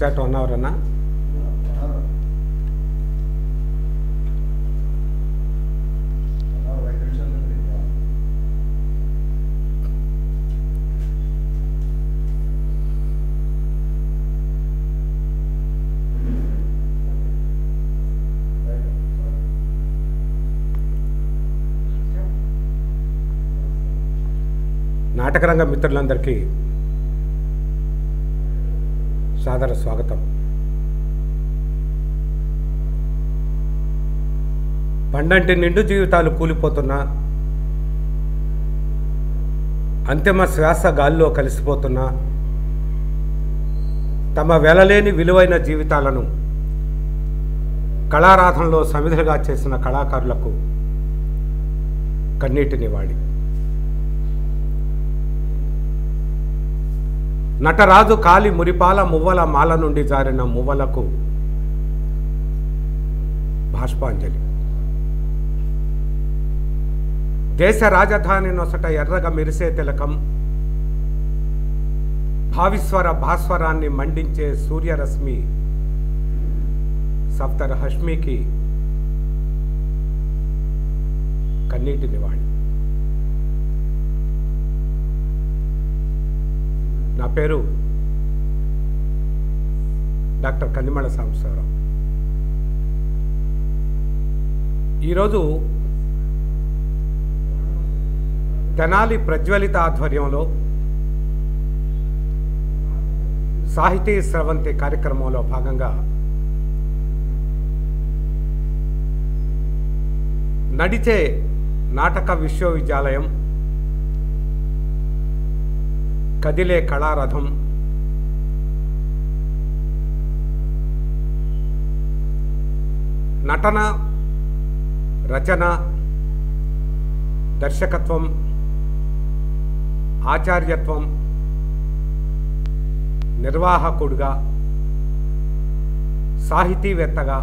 exact one hour అన్నా నాటకరంగ మిత్రులందరికీ సాదర స్వాగతం పండంటి నిండు జీవితాలు కూలిపోతున్నా అంతిమ శ్వాస గాల్లో కలిసిపోతున్నా తమ వెలలేని విలువైన జీవితాలను కళారాధనలో సమిధలుగా చేసిన కళాకారులకు కన్నీటిని వాడి నటరాజు కాలి మురిపాల మువ్వల మాల నుండి జారిన మువ్వలకు భాష్పాంజలి దేశ రాజధాని నొసట ఎర్రగా మెరిసే తిలకం భావిస్వర భాస్వరాన్ని మండించే సూర్యరశ్మి సప్తర హష్మికి కన్నీటి నివాళి నా పేరు డాక్టర్ కందిమళ్ళ సాంబశివరావు ఈరోజు తెనాలి ప్రజ్వలిత ఆధ్వర్యంలో సాహితీ స్రవంతి కార్యక్రమంలో భాగంగా నడిచే నాటక విశ్వవిద్యాలయం కదిలే కళారథం నటన రచన దర్శకత్వం ఆచార్యత్వం నిర్వాహకుడుగా సాహితీవేత్తగా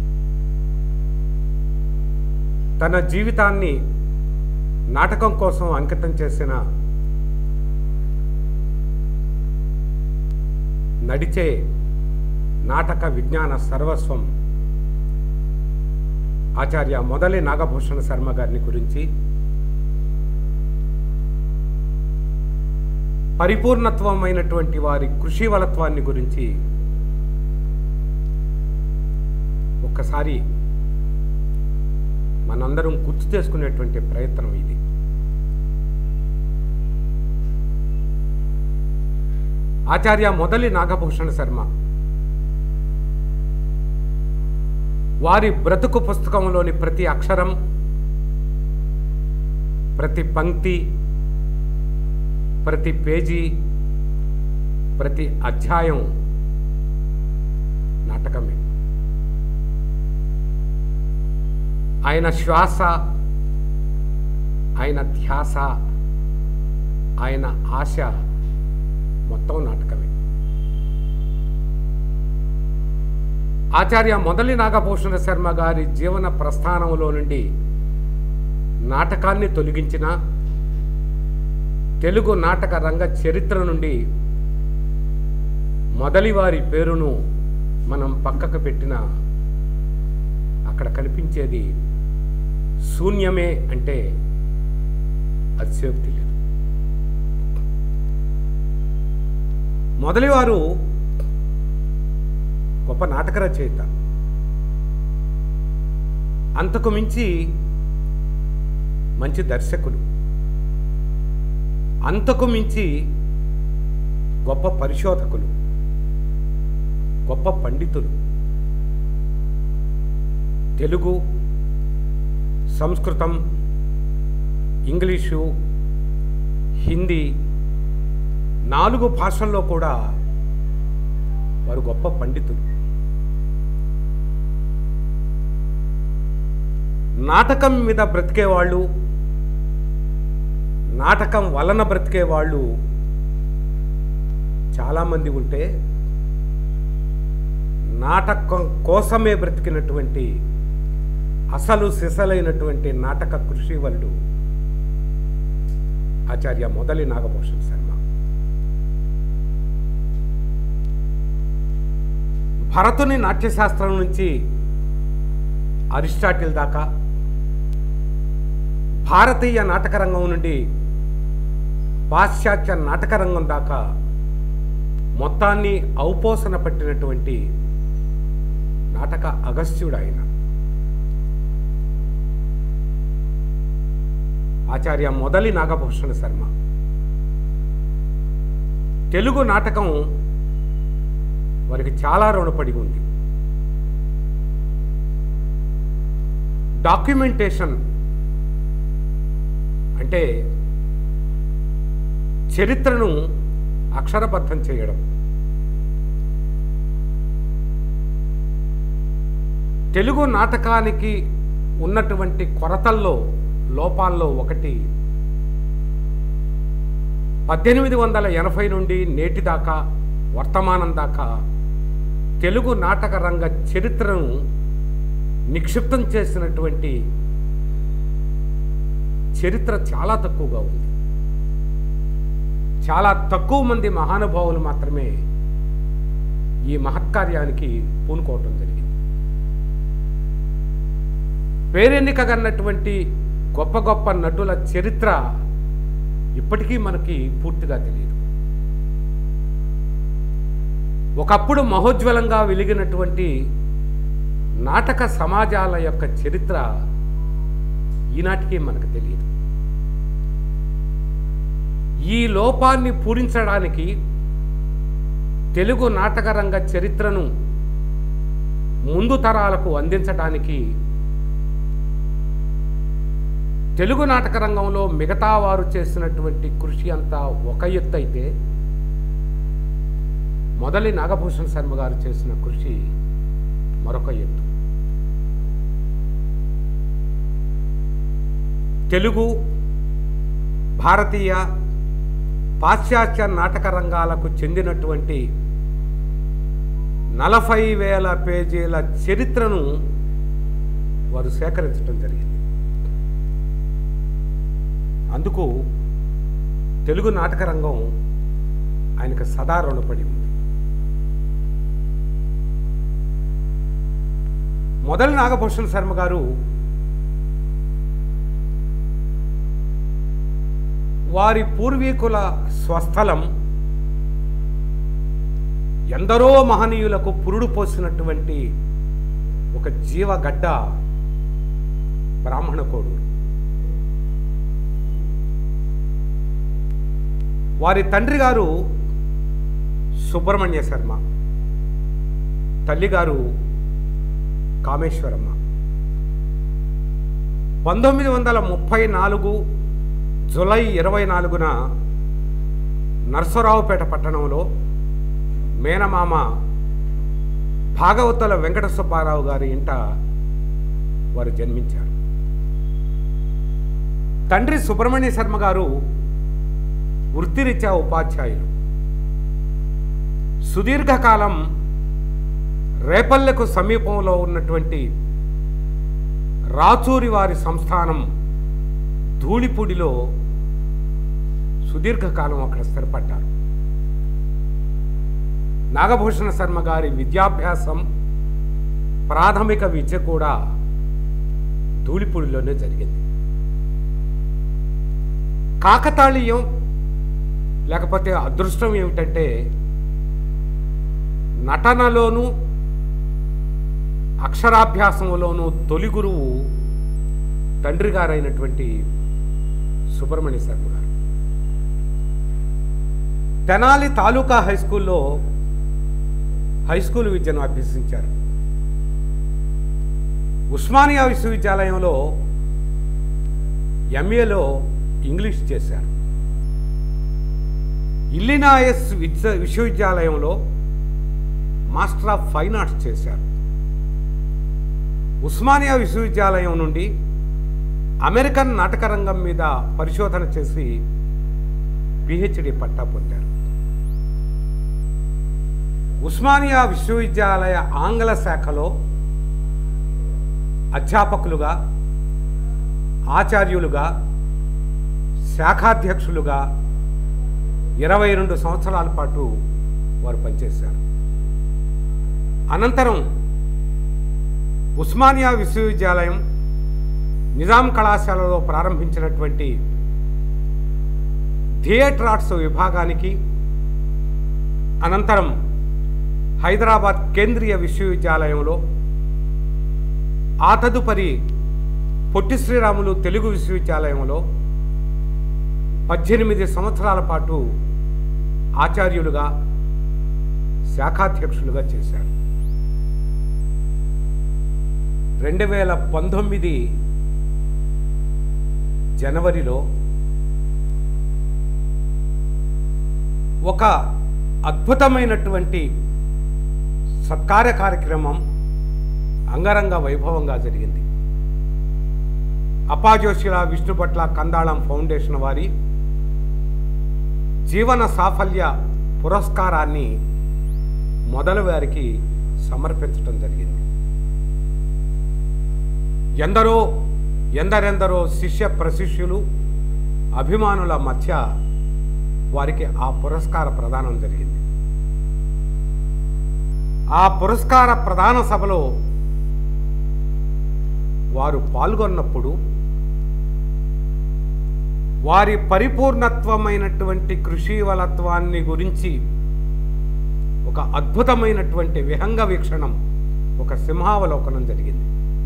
తన జీవితాన్ని నాటకం కోసం అంకితం చేసిన నడిచే నాటక విజ్ఞాన సర్వస్వం ఆచార్య మొదలి నాగభూషణ శర్మ గారిని గురించి పరిపూర్ణత్వమైనటువంటి వారి కృషివలత్వాన్ని గురించి ఒక్కసారి మనందరం గుర్తు చేసుకునేటువంటి ప్రయత్నం ఇది ఆచార్య మొదలి నాగభూషణ శర్మ వారి బ్రతుకు పుస్తకంలోని ప్రతి అక్షరం ప్రతి పంక్తి ప్రతి పేజీ ప్రతి అధ్యాయం నాటకమే ఆయన శ్వాస ఆయన ధ్యాస ఆయన ఆశ మొత్తం నాటకమే ఆచార్య మొదలి నాగభూషణ శర్మ గారి జీవన ప్రస్థానంలో నుండి నాటకాన్ని తొలగించిన తెలుగు నాటక రంగ చరిత్ర నుండి మొదలివారి పేరును మనం పక్కకు పెట్టిన అక్కడ కనిపించేది శూన్యమే అంటే అతిశయోక్తి లేదు మొదలివారు గొప్ప నాటక రచయిత అంతకు మించి మంచి దర్శకులు అంతకు మించి గొప్ప పరిశోధకులు గొప్ప పండితులు తెలుగు సంస్కృతం ఇంగ్లీషు హిందీ నాలుగు భాషల్లో కూడా వారు గొప్ప పండితులు నాటకం మీద బ్రతికేవాళ్ళు నాటకం వలన బ్రతికేవాళ్ళు చాలామంది ఉంటే నాటకం కోసమే బ్రతికినటువంటి అసలు సిసలైనటువంటి నాటక కృషి వలుడు ఆచార్య మొదలి నాగభూషణ్ శర్మ భరతుని నాట్యశాస్త్రం నుంచి అరిస్టాటిల్ దాకా భారతీయ నాటకరంగం నుండి పాశ్చాత్య నాటకరంగం దాకా మొత్తాన్ని ఔపోసన పట్టినటువంటి నాటక అగస్త్యుడు ఆయన ఆచార్య మొదలి నాగభూషణ శర్మ తెలుగు నాటకం వారికి చాలా రుణపడి ఉంది డాక్యుమెంటేషన్ అంటే చరిత్రను అక్షరబద్ధం చేయడం తెలుగు నాటకానికి ఉన్నటువంటి కొరతల్లో లోపాల్లో ఒకటి పద్దెనిమిది వందల ఎనభై నుండి నేటి దాకా వర్తమానం దాకా తెలుగు నాటక రంగ చరిత్రను నిక్షిప్తం చేసినటువంటి చరిత్ర చాలా తక్కువగా ఉంది చాలా తక్కువ మంది మహానుభావులు మాత్రమే ఈ మహత్కార్యానికి పూనుకోవటం జరిగింది పేరెన్నికగన్నటువంటి గొప్ప గొప్ప నటుల చరిత్ర ఇప్పటికీ మనకి పూర్తిగా తెలియదు ఒకప్పుడు మహోజ్వలంగా వెలిగినటువంటి నాటక సమాజాల యొక్క చరిత్ర ఈనాటికి మనకు తెలియదు ఈ లోపాన్ని పూరించడానికి తెలుగు నాటకరంగ చరిత్రను ముందు తరాలకు అందించడానికి తెలుగు నాటక రంగంలో మిగతా వారు చేసినటువంటి కృషి అంతా ఒక ఎత్తు అయితే మొదలి నాగభూషణ్ శర్మ గారు చేసిన కృషి మరొక ఎత్తు తెలుగు భారతీయ పాశ్చాత్య నాటక రంగాలకు చెందినటువంటి నలభై వేల పేజీల చరిత్రను వారు సేకరించడం జరిగింది అందుకు తెలుగు నాటక రంగం ఆయనకు సదా రుణపడి ఉంది మొదలు నాగభూషణ్ శర్మ గారు వారి పూర్వీకుల స్వస్థలం ఎందరో మహనీయులకు పురుడు పోసినటువంటి ఒక జీవగడ్డ బ్రాహ్మణ కోడూరు వారి తండ్రి గారు సుబ్రహ్మణ్య శర్మ తల్లిగారు కామేశ్వరమ్మ పంతొమ్మిది వందల ముప్పై నాలుగు జులై ఇరవై నాలుగున నర్సరావుపేట పట్టణంలో మేనమామ భాగవతుల వెంకట సుబ్బారావు గారి ఇంట వారు జన్మించారు తండ్రి సుబ్రహ్మణ్య శర్మ గారు వృత్తిరీత్యా ఉపాధ్యాయులు సుదీర్ఘకాలం రేపల్లెకు సమీపంలో ఉన్నటువంటి రాచూరి వారి సంస్థానం ధూళిపూడిలో సుదీర్ఘకాలం అక్కడ స్థిరపడ్డారు నాగభూషణ శర్మ గారి విద్యాభ్యాసం ప్రాథమిక విద్య కూడా ధూళిపూడిలోనే జరిగింది కాకతాళీయం లేకపోతే అదృష్టం ఏమిటంటే నటనలోనూ అక్షరాభ్యాసంలోనూ తొలి గురువు తండ్రి గారైనటువంటి సుబ్రహ్మణ్య శర్మ గారు తెనాలి తాలూకా హై స్కూల్లో హై స్కూల్ విద్యను అభ్యసించారు ఉస్మానియా విశ్వవిద్యాలయంలో ఎంఏలో ఇంగ్లీష్ చేశారు ఇల్లినాయస్ విశ్వ విశ్వవిద్యాలయంలో మాస్టర్ ఆఫ్ ఫైన్ ఆర్ట్స్ చేశారు ఉస్మానియా విశ్వవిద్యాలయం నుండి అమెరికన్ నాటక రంగం మీద పరిశోధన చేసి పిహెచ్డి పట్టా పొందారు ఉస్మానియా విశ్వవిద్యాలయ ఆంగ్ల శాఖలో అధ్యాపకులుగా ఆచార్యులుగా శాఖాధ్యక్షులుగా ఇరవై రెండు సంవత్సరాల పాటు వారు పనిచేశారు అనంతరం ఉస్మానియా విశ్వవిద్యాలయం నిజాం కళాశాలలో ప్రారంభించినటువంటి థియేటర్ ఆర్ట్స్ విభాగానికి అనంతరం హైదరాబాద్ కేంద్రీయ విశ్వవిద్యాలయంలో ఆ తదుపరి పొట్టి శ్రీరాములు తెలుగు విశ్వవిద్యాలయంలో పద్దెనిమిది సంవత్సరాల పాటు ఆచార్యులుగా శాఖాధ్యక్షులుగా చేశారు రెండు వేల పంతొమ్మిది జనవరిలో ఒక అద్భుతమైనటువంటి సత్కార కార్యక్రమం అంగరంగ వైభవంగా జరిగింది అపాజోషిల విష్ణుపట్ల కందాళం ఫౌండేషన్ వారి జీవన సాఫల్య పురస్కారాన్ని మొదలు వారికి సమర్పించటం జరిగింది ఎందరో ఎందరెందరో శిష్య ప్రశిష్యులు అభిమానుల మధ్య వారికి ఆ పురస్కార ప్రదానం జరిగింది ఆ పురస్కార ప్రదాన సభలో వారు పాల్గొన్నప్పుడు వారి పరిపూర్ణత్వమైనటువంటి కృషివలత్వాన్ని గురించి ఒక అద్భుతమైనటువంటి విహంగ వీక్షణం ఒక సింహావలోకనం జరిగింది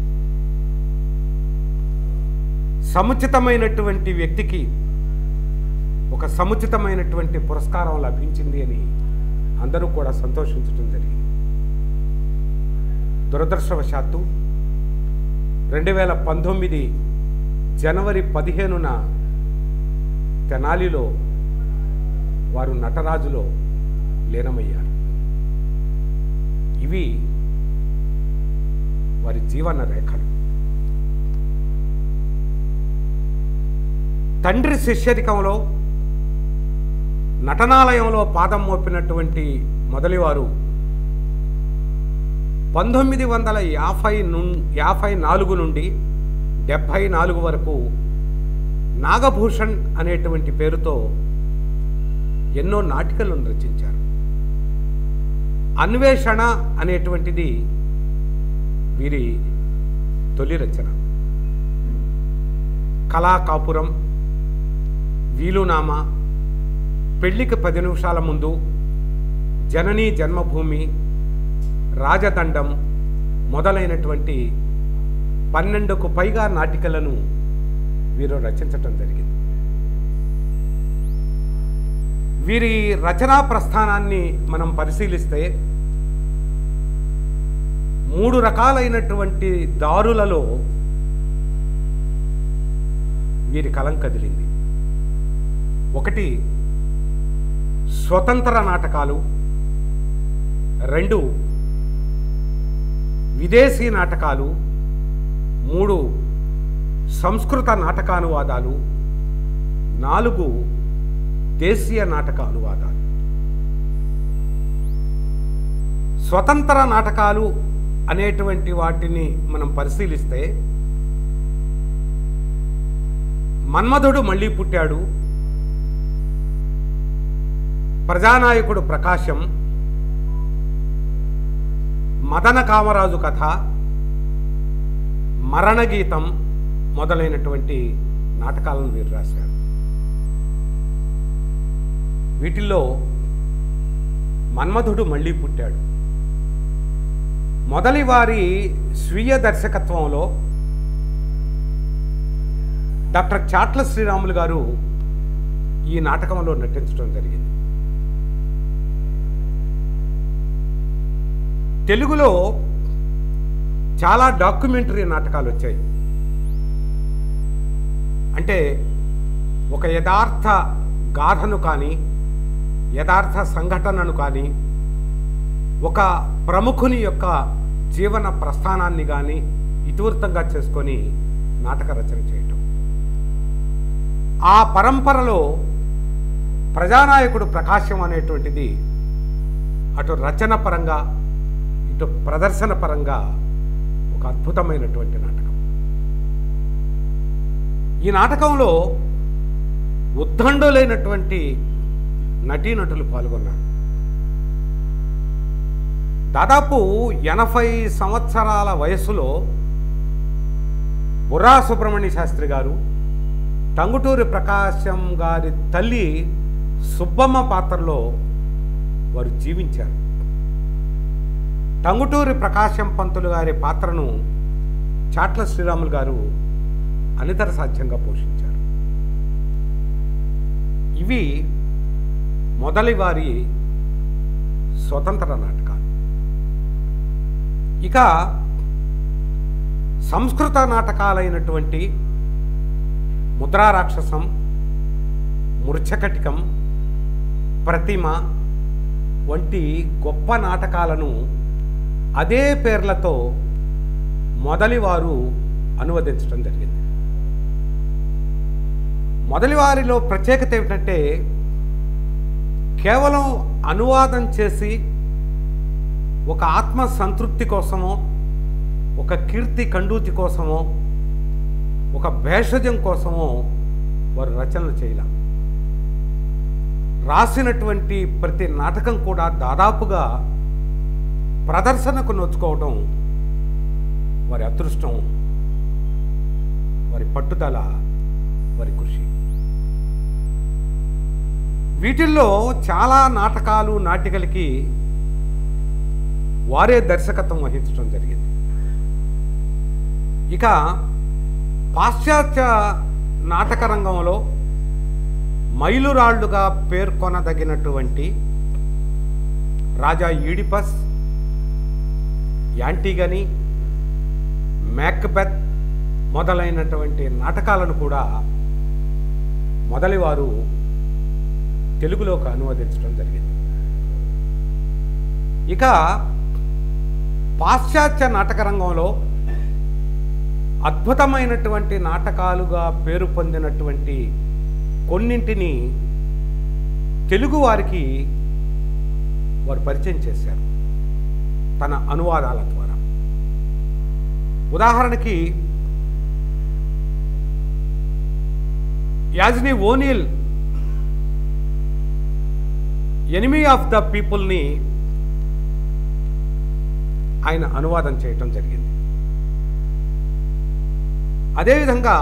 సముచితమైనటువంటి వ్యక్తికి ఒక సముచితమైనటువంటి పురస్కారం లభించింది అని అందరూ కూడా సంతోషించడం జరిగింది దురదృష్టవశాత్తు రెండు వేల పంతొమ్మిది జనవరి పదిహేనున తెనాలిలో వారు నటరాజులో లీనమయ్యారు ఇవి వారి జీవన రేఖలు తండ్రి శిష్యరికంలో నటనాలయంలో పాదం మోపినటువంటి మొదలివారు పంతొమ్మిది వందల యాభై ను యాభై నాలుగు నుండి డెబ్భై నాలుగు వరకు నాగభూషణ్ అనేటువంటి పేరుతో ఎన్నో నాటికలను రచించారు అన్వేషణ అనేటువంటిది వీరి తొలి రచన కళాకాపురం వీలునామా పెళ్లికి పది నిమిషాల ముందు జననీ జన్మభూమి రాజదండం మొదలైనటువంటి పన్నెండుకు పైగా నాటికలను వీరు రచించటం జరిగింది వీరి రచనా ప్రస్థానాన్ని మనం పరిశీలిస్తే మూడు రకాలైనటువంటి దారులలో వీరి కలం కదిలింది ఒకటి స్వతంత్ర నాటకాలు రెండు విదేశీ నాటకాలు మూడు సంస్కృత నాటకానువాదాలు నాలుగు దేశీయ నాటక అనువాదాలు స్వతంత్ర నాటకాలు అనేటువంటి వాటిని మనం పరిశీలిస్తే మన్మధుడు మళ్ళీ పుట్టాడు ప్రజానాయకుడు ప్రకాశం మదన కామరాజు కథ మరణగీతం మొదలైనటువంటి నాటకాలను వీరు రాశారు వీటిల్లో మన్మధుడు మళ్ళీ పుట్టాడు మొదలి వారి స్వీయ దర్శకత్వంలో డాక్టర్ చాట్ల శ్రీరాములు గారు ఈ నాటకంలో నటించడం జరిగింది తెలుగులో చాలా డాక్యుమెంటరీ నాటకాలు వచ్చాయి అంటే ఒక యథార్థ గాథను కానీ యథార్థ సంఘటనను కానీ ఒక ప్రముఖుని యొక్క జీవన ప్రస్థానాన్ని కానీ ఇతివృత్తంగా చేసుకొని నాటక రచన చేయటం ఆ పరంపరలో ప్రజానాయకుడు ప్రకాశం అనేటువంటిది అటు రచన పరంగా ఇటు ప్రదర్శన పరంగా ఒక అద్భుతమైనటువంటి నాటకం ఈ నాటకంలో ఉద్దండులైనటువంటి నటీనటులు పాల్గొన్నారు దాదాపు ఎనభై సంవత్సరాల వయసులో బుర్రా సుబ్రహ్మణ్య శాస్త్రి గారు టంగుటూరి ప్రకాశం గారి తల్లి సుబ్బమ్మ పాత్రలో వారు జీవించారు టంగుటూరి ప్రకాశం పంతులు గారి పాత్రను చాట్ల శ్రీరాములు గారు అనితర సాధ్యంగా పోషించారు ఇవి మొదలి వారి స్వతంత్ర నాటకాలు ఇక సంస్కృత నాటకాలైనటువంటి ముద్రా రాక్షసం మృచ్ఛకటికం ప్రతిమ వంటి గొప్ప నాటకాలను అదే పేర్లతో మొదలివారు అనువదించడం జరిగింది మొదలివారిలో ప్రత్యేకత ఏమిటంటే కేవలం అనువాదం చేసి ఒక ఆత్మ సంతృప్తి కోసమో ఒక కీర్తి కండూతి కోసమో ఒక భేషజం కోసమో వారు రచనలు చేయలేం రాసినటువంటి ప్రతి నాటకం కూడా దాదాపుగా ప్రదర్శనకు నోచుకోవడం వారి అదృష్టం వారి పట్టుదల వారి కృషి వీటిల్లో చాలా నాటకాలు నాటికలకి వారే దర్శకత్వం వహించడం జరిగింది ఇక పాశ్చాత్య నాటక రంగంలో మైలురాళ్లుగా పేర్కొనదగినటువంటి రాజా ఈడిపస్ యాంటిగని మ్యాక్బెత్ మొదలైనటువంటి నాటకాలను కూడా మొదలివారు తెలుగులోకి అనువదించడం జరిగింది ఇక పాశ్చాత్య నాటక రంగంలో అద్భుతమైనటువంటి నాటకాలుగా పేరు పొందినటువంటి కొన్నింటిని తెలుగు వారికి వారు పరిచయం చేశారు తన అనువాదాల ద్వారా ఉదాహరణకి యాజ్ని ఓనీల్ ఎనిమీ ఆఫ్ ద పీపుల్ని ఆయన అనువాదం చేయటం జరిగింది అదేవిధంగా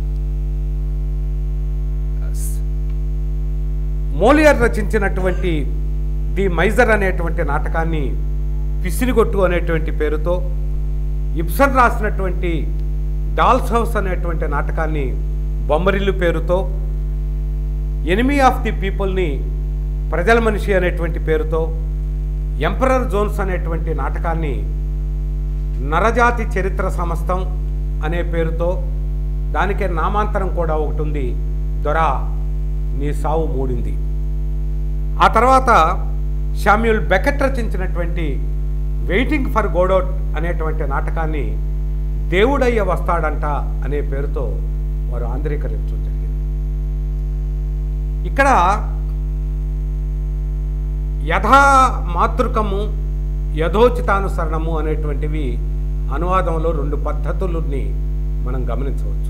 మోలియర్ రచించినటువంటి ది మైజర్ అనేటువంటి నాటకాన్ని పిసిరిగొట్టు అనేటువంటి పేరుతో ఇబ్సన్ రాసినటువంటి డాల్స్ హౌస్ అనేటువంటి నాటకాన్ని బొమ్మరిల్లు పేరుతో ఎనిమీ ఆఫ్ ది పీపుల్ని ప్రజల మనిషి అనేటువంటి పేరుతో ఎంపరర్ జోన్స్ అనేటువంటి నాటకాన్ని నరజాతి చరిత్ర సమస్తం అనే పేరుతో దానికే నామాంతరం కూడా ఒకటి ఉంది దొరా నీ సావు మూడింది ఆ తర్వాత షామ్యూల్ బెకెట్ రచించినటువంటి వెయిటింగ్ ఫర్ గోడౌట్ అనేటువంటి నాటకాన్ని దేవుడయ్య వస్తాడంట అనే పేరుతో వారు ఆంధ్రీకరించడం జరిగింది ఇక్కడ యథా మాతృకము యథోచితానుసరణము అనేటువంటివి అనువాదంలో రెండు పద్ధతులని మనం గమనించవచ్చు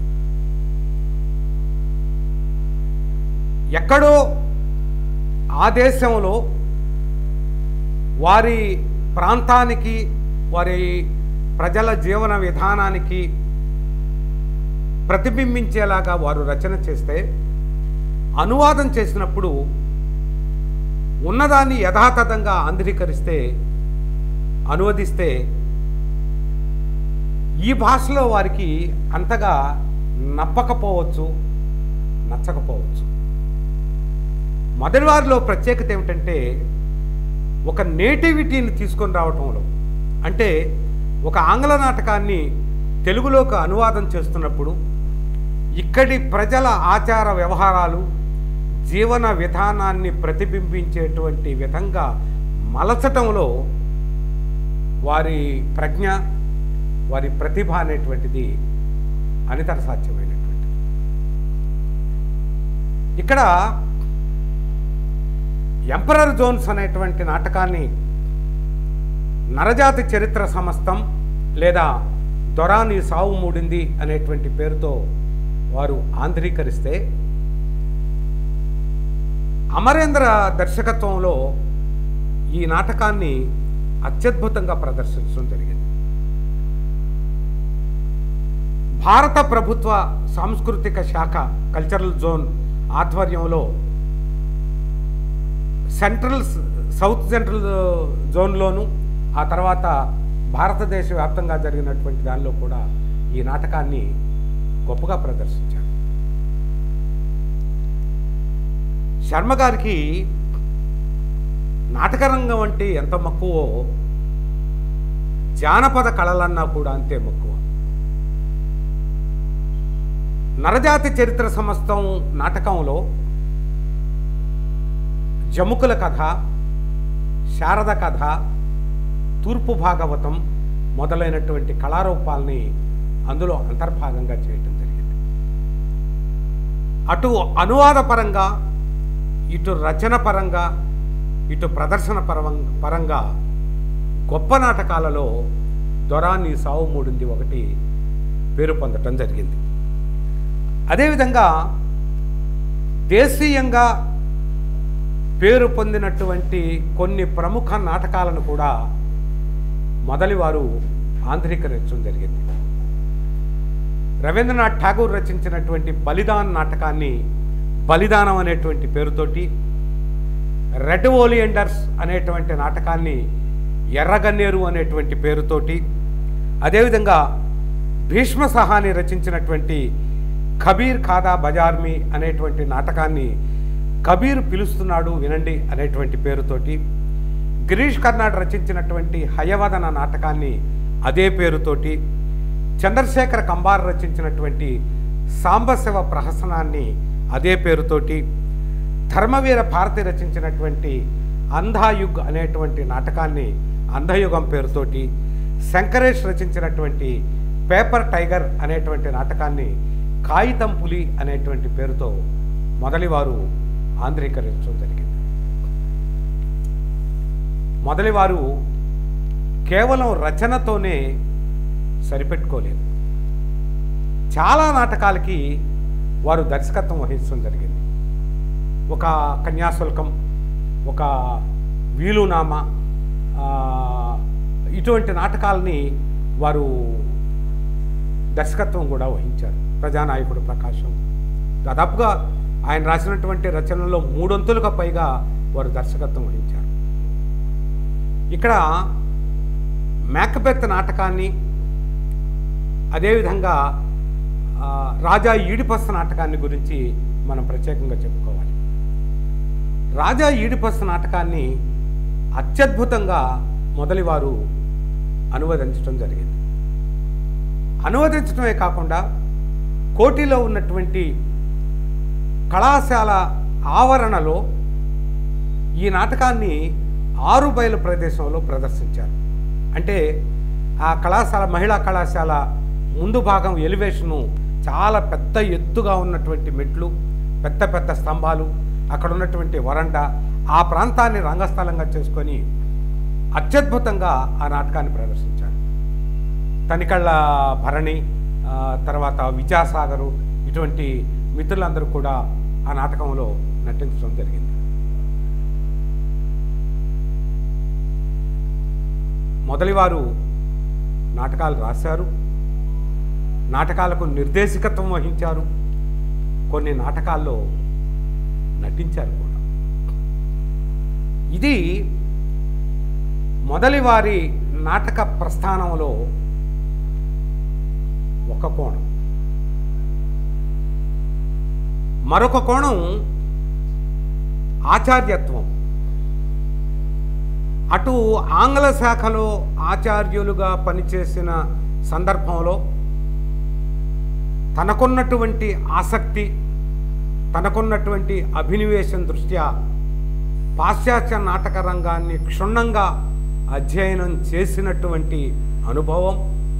ఎక్కడో ఆ దేశంలో వారి ప్రాంతానికి వారి ప్రజల జీవన విధానానికి ప్రతిబింబించేలాగా వారు రచన చేస్తే అనువాదం చేసినప్పుడు ఉన్నదాన్ని యథాతథంగా ఆంధ్రీకరిస్తే అనువదిస్తే ఈ భాషలో వారికి అంతగా నప్పకపోవచ్చు నచ్చకపోవచ్చు మొదటి వారిలో ప్రత్యేకత ఏమిటంటే ఒక నేటివిటీని తీసుకొని రావటంలో అంటే ఒక ఆంగ్ల నాటకాన్ని తెలుగులోకి అనువాదం చేస్తున్నప్పుడు ఇక్కడి ప్రజల ఆచార వ్యవహారాలు జీవన విధానాన్ని ప్రతిబింబించేటువంటి విధంగా మలచటంలో వారి ప్రజ్ఞ వారి ప్రతిభ అనేటువంటిది అనితర సాధ్యమైనటువంటిది ఇక్కడ ఎంపరర్ జోన్స్ అనేటువంటి నాటకాన్ని నరజాతి చరిత్ర సమస్తం లేదా దొరాని సావు మూడింది అనేటువంటి పేరుతో వారు ఆంధ్రీకరిస్తే అమరేంద్ర దర్శకత్వంలో ఈ నాటకాన్ని అత్యద్భుతంగా ప్రదర్శించడం జరిగింది భారత ప్రభుత్వ సాంస్కృతిక శాఖ కల్చరల్ జోన్ ఆధ్వర్యంలో సెంట్రల్ సౌత్ సెంట్రల్ జోన్లోను ఆ తర్వాత భారతదేశ వ్యాప్తంగా జరిగినటువంటి దానిలో కూడా ఈ నాటకాన్ని గొప్పగా ప్రదర్శించారు శర్మ గారికి నాటకరంగం అంటే ఎంత మక్కువో జానపద కళలన్నా కూడా అంతే మక్కువ నరజాతి చరిత్ర సమస్తం నాటకంలో జముకుల కథ శారద కథ తూర్పు భాగవతం మొదలైనటువంటి కళారూపాల్ని అందులో అంతర్భాగంగా చేయటం జరిగింది అటు అనువాద పరంగా ఇటు రచన పరంగా ఇటు ప్రదర్శన పరం పరంగా గొప్ప నాటకాలలో దొరాన్ని సావు మూడింది ఒకటి పేరు పొందటం జరిగింది అదేవిధంగా దేశీయంగా పేరు పొందినటువంటి కొన్ని ప్రముఖ నాటకాలను కూడా మొదలివారు ఆంధ్రీకరించడం జరిగింది రవీంద్రనాథ్ ఠాగూర్ రచించినటువంటి బలిదాన్ నాటకాన్ని బలిదానం అనేటువంటి పేరుతోటి రెడ్ ఓలియండర్స్ అనేటువంటి నాటకాన్ని ఎర్రగన్నేరు అనేటువంటి పేరుతోటి అదేవిధంగా భీష్మ సహాని రచించినటువంటి కబీర్ ఖాదా బజార్మి అనేటువంటి నాటకాన్ని కబీర్ పిలుస్తున్నాడు వినండి అనేటువంటి పేరుతోటి గిరీష్ కర్నాడ్ రచించినటువంటి హయవదన నాటకాన్ని అదే పేరుతోటి చంద్రశేఖర కంబార్ రచించినటువంటి సాంబశివ ప్రహసనాన్ని అదే పేరుతోటి ధర్మవీర భారతి రచించినటువంటి అంధాయుగ్ అనేటువంటి నాటకాన్ని అంధయుగం పేరుతోటి శంకరేష్ రచించినటువంటి పేపర్ టైగర్ అనేటువంటి నాటకాన్ని కాగితం పులి అనేటువంటి పేరుతో మొదలివారు ఆంధ్రీకరించడం జరిగింది మొదలివారు కేవలం రచనతోనే సరిపెట్టుకోలేదు చాలా నాటకాలకి వారు దర్శకత్వం వహించడం జరిగింది ఒక కన్యాశుల్కం ఒక వీలునామా ఆ, ఇటువంటి నాటకాలని వారు దర్శకత్వం కూడా వహించారు ప్రజానాయకుడు ప్రకాశం దాదాపుగా ఆయన రాసినటువంటి రచనల్లో మూడొంతులుగా పైగా వారు దర్శకత్వం వహించారు ఇక్కడ మేకబెత్ నాటకాన్ని అదేవిధంగా ఆ, రాజా ఈడిపస్త నాటకాన్ని గురించి మనం ప్రత్యేకంగా చెప్పుకోవాలి రాజా ఈడిపస్త నాటకాన్ని అత్యద్భుతంగా మొదలివారు అనువదించడం జరిగింది అనువదించడమే కాకుండా కోటిలో ఉన్నటువంటి కళాశాల ఆవరణలో ఈ నాటకాన్ని ఆరు బయలు ప్రదేశంలో ప్రదర్శించారు అంటే ఆ కళాశాల మహిళా కళాశాల ముందు భాగం ఎలివేషను చాలా పెద్ద ఎత్తుగా ఉన్నటువంటి మెట్లు పెద్ద పెద్ద స్తంభాలు అక్కడ ఉన్నటువంటి వరండా ఆ ప్రాంతాన్ని రంగస్థలంగా చేసుకొని అత్యద్భుతంగా ఆ నాటకాన్ని ప్రదర్శించారు తనికళ్ళ భరణి ఆ, తర్వాత విద్యాసాగరు ఇటువంటి మిత్రులందరూ కూడా ఆ నాటకంలో నటించడం జరిగింది మొదలివారు నాటకాలు రాశారు నాటకాలకు నిర్దేశకత్వం వహించారు కొన్ని నాటకాల్లో నటించారు కూడా ఇది మొదలివారి నాటక ప్రస్థానంలో ఒక కోణం మరొక కోణం ఆచార్యత్వం అటు ఆంగ్ల శాఖలో ఆచార్యులుగా పనిచేసిన సందర్భంలో తనకున్నటువంటి ఆసక్తి తనకున్నటువంటి అభినివేశం దృష్ట్యా పాశ్చాత్య నాటక రంగాన్ని క్షుణ్ణంగా అధ్యయనం చేసినటువంటి అనుభవం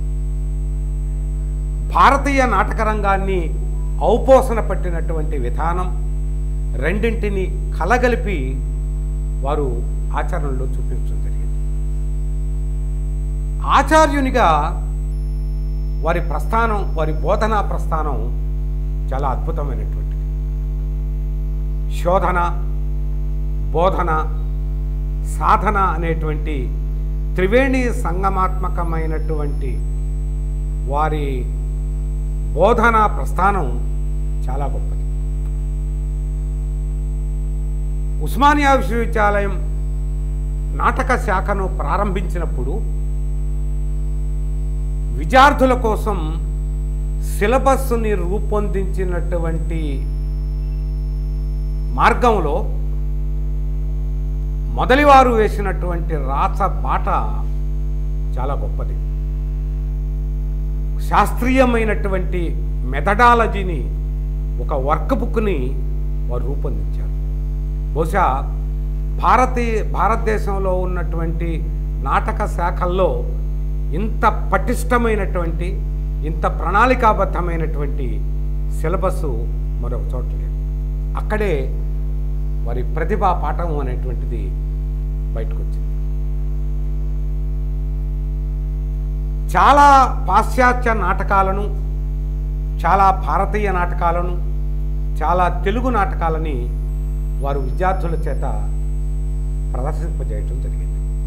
భారతీయ నాటక రంగాన్ని ఔపోసన పట్టినటువంటి విధానం రెండింటిని కలగలిపి వారు ఆచరణలో చూపించడం జరిగింది ఆచార్యునిగా వారి ప్రస్థానం వారి బోధనా ప్రస్థానం చాలా అద్భుతమైనటువంటిది శోధన బోధన సాధన అనేటువంటి త్రివేణి సంగమాత్మకమైనటువంటి వారి బోధనా ప్రస్థానం చాలా గొప్పది ఉస్మానియా విశ్వవిద్యాలయం నాటక శాఖను ప్రారంభించినప్పుడు విద్యార్థుల కోసం సిలబస్ని రూపొందించినటువంటి మార్గంలో మొదలివారు వేసినటువంటి రాచ బాట చాలా గొప్పది శాస్త్రీయమైనటువంటి మెథడాలజీని ఒక వర్క్ బుక్ని వారు రూపొందించారు బహుశా భారతీయ భారతదేశంలో ఉన్నటువంటి నాటక శాఖల్లో ఇంత పటిష్టమైనటువంటి ఇంత ప్రణాళికాబద్ధమైనటువంటి సిలబస్ మరొక చోట లేదు అక్కడే వారి ప్రతిభా పాఠం అనేటువంటిది బయటకు వచ్చింది చాలా పాశ్చాత్య నాటకాలను చాలా భారతీయ నాటకాలను చాలా తెలుగు నాటకాలని వారు విద్యార్థుల చేత ప్రదర్శింపజేయటం జరిగింది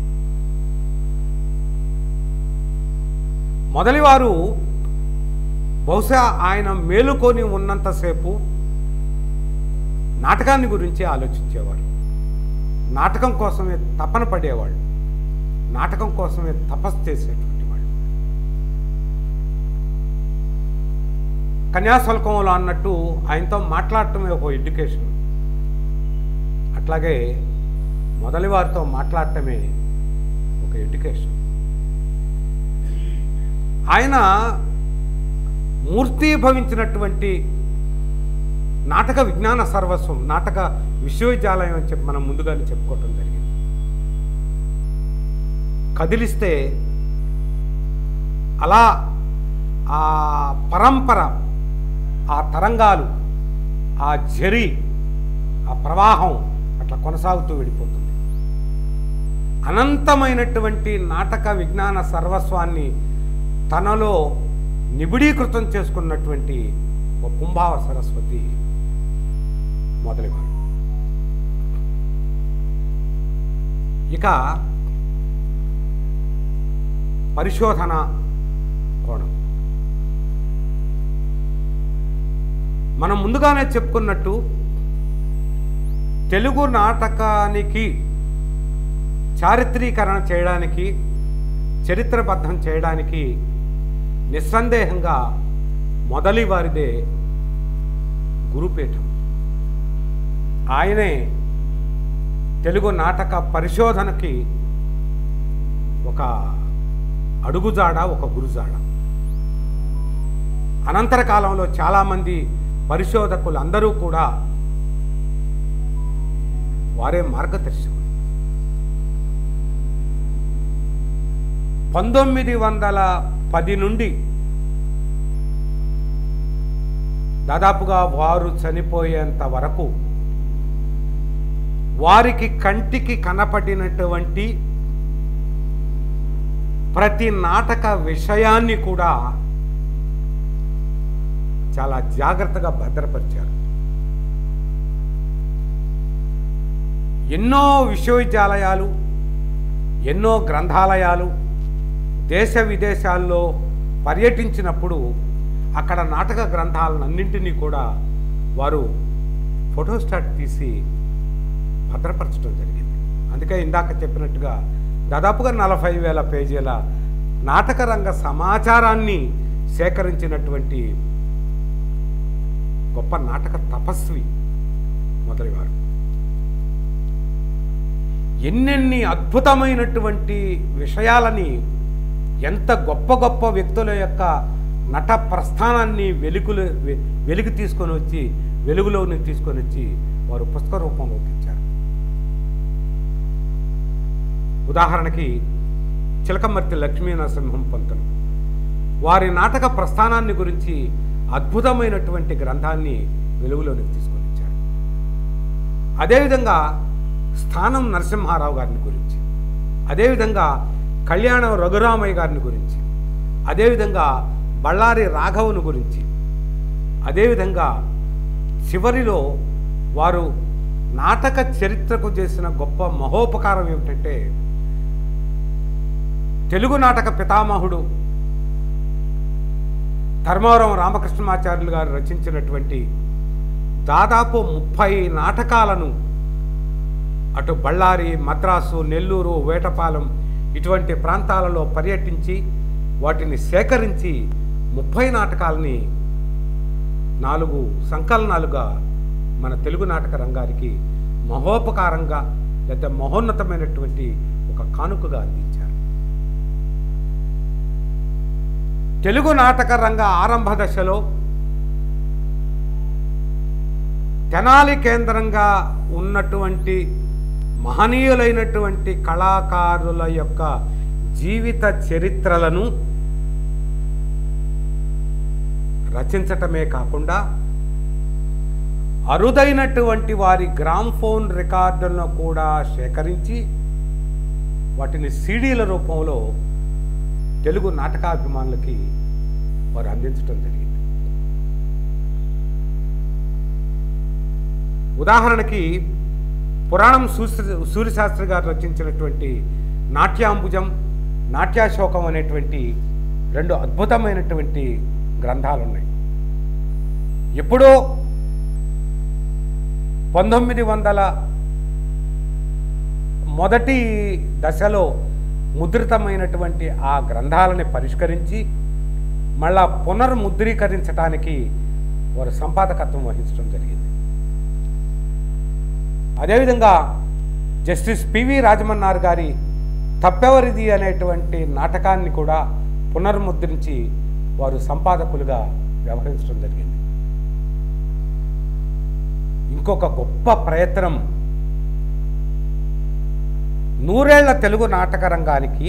మొదలివారు బహుశా ఆయన మేలుకొని ఉన్నంతసేపు నాటకాన్ని గురించి ఆలోచించేవారు నాటకం కోసమే తపన పడేవాళ్ళు నాటకం కోసమే తపస్సు చేసేటువంటి వాళ్ళు కన్యాశుల్కంలో అన్నట్టు ఆయనతో మాట్లాడటమే ఒక ఎడ్యుకేషన్ అట్లాగే మొదలి వారితో మాట్లాడటమే ఒక ఎడ్యుకేషన్ ఆయన మూర్తీభవించినటువంటి నాటక విజ్ఞాన సర్వస్వం నాటక విశ్వవిద్యాలయం అని చెప్పి మనం ముందుగానే చెప్పుకోవటం జరిగింది కదిలిస్తే అలా ఆ పరంపర ఆ తరంగాలు ఆ జరి ఆ ప్రవాహం అట్లా కొనసాగుతూ వెళ్ళిపోతుంది అనంతమైనటువంటి నాటక విజ్ఞాన సర్వస్వాన్ని తనలో నిబిడీకృతం చేసుకున్నటువంటి ఒక కుంభావ సరస్వతి మొదలైవారు ఇక పరిశోధన కోణం మనం ముందుగానే చెప్పుకున్నట్టు తెలుగు నాటకానికి చారిత్రీకరణ చేయడానికి చరిత్రబద్ధం చేయడానికి నిస్సందేహంగా మొదలి వారిదే గురుపీఠం ఆయనే తెలుగు నాటక పరిశోధనకి ఒక అడుగుజాడ ఒక గురుజాడ అనంతర కాలంలో చాలామంది పరిశోధకులు అందరూ కూడా వారే మార్గదర్శకులు పంతొమ్మిది వందల పది నుండి దాదాపుగా వారు చనిపోయేంత వరకు వారికి కంటికి కనపడినటువంటి ప్రతి నాటక విషయాన్ని కూడా చాలా జాగ్రత్తగా భద్రపరిచారు ఎన్నో విశ్వవిద్యాలయాలు ఎన్నో గ్రంథాలయాలు దేశ విదేశాల్లో పర్యటించినప్పుడు అక్కడ నాటక గ్రంథాలన్నింటినీ కూడా వారు ఫోటోస్టాట్ తీసి భద్రపరచడం జరిగింది అందుకే ఇందాక చెప్పినట్టుగా దాదాపుగా నలభై వేల పేజీల నాటక రంగ సమాచారాన్ని సేకరించినటువంటి గొప్ప నాటక తపస్వి మొదలివారు ఎన్నెన్ని అద్భుతమైనటువంటి విషయాలని ఎంత గొప్ప గొప్ప వ్యక్తుల యొక్క నట ప్రస్థానాన్ని వెలుగులు వె- వెలుగు తీసుకొని వచ్చి వెలుగులోని తీసుకొని వచ్చి వారు పుస్తక రూపంలో తెచ్చారు ఉదాహరణకి చిలకమర్తి లక్ష్మీ నరసింహం పంతులు వారి నాటక ప్రస్థానాన్ని గురించి అద్భుతమైనటువంటి గ్రంథాన్ని వెలుగులోనికి తీసుకొని వచ్చారు అదేవిధంగా స్థానం నరసింహారావు గారిని గురించి అదేవిధంగా కళ్యాణం రఘురామయ్య గారిని గురించి అదేవిధంగా బళ్ళారి రాఘవుని గురించి అదేవిధంగా చివరిలో వారు నాటక చరిత్రకు చేసిన గొప్ప మహోపకారం ఏమిటంటే తెలుగు నాటక పితామహుడు ధర్మవరం రామకృష్ణమాచార్యులు గారు రచించినటువంటి దాదాపు ముప్పై నాటకాలను అటు బళ్ళారి మద్రాసు నెల్లూరు వేటపాలెం ఇటువంటి ప్రాంతాలలో పర్యటించి వాటిని సేకరించి ముప్పై నాటకాలని నాలుగు సంకలనాలుగా మన తెలుగు నాటక రంగానికి మహోపకారంగా లేదా మహోన్నతమైనటువంటి ఒక కానుకగా అందించారు తెలుగు నాటక రంగ ఆరంభ దశలో తెనాలి కేంద్రంగా ఉన్నటువంటి మహనీయులైనటువంటి కళాకారుల యొక్క జీవిత చరిత్రలను రచించటమే కాకుండా అరుదైనటువంటి వారి గ్రామ్ఫోన్ రికార్డులను కూడా సేకరించి వాటిని సీడీల రూపంలో తెలుగు నాటకాభిమానులకి వారు అందించడం జరిగింది ఉదాహరణకి పురాణం సూర్య సూర్యశాస్త్రి గారు రచించినటువంటి నాట్యాంబుజం నాట్యాశోకం అనేటువంటి రెండు అద్భుతమైనటువంటి గ్రంథాలు ఉన్నాయి ఎప్పుడో పంతొమ్మిది వందల మొదటి దశలో ముద్రితమైనటువంటి ఆ గ్రంథాలని పరిష్కరించి మళ్ళా పునర్ముద్రీకరించడానికి వారు సంపాదకత్వం వహించడం జరిగింది అదేవిధంగా జస్టిస్ పివి రాజమన్నార్ గారి తప్పెవరిది అనేటువంటి నాటకాన్ని కూడా పునర్ముద్రించి వారు సంపాదకులుగా వ్యవహరించడం జరిగింది ఇంకొక గొప్ప ప్రయత్నం నూరేళ్ల తెలుగు నాటక రంగానికి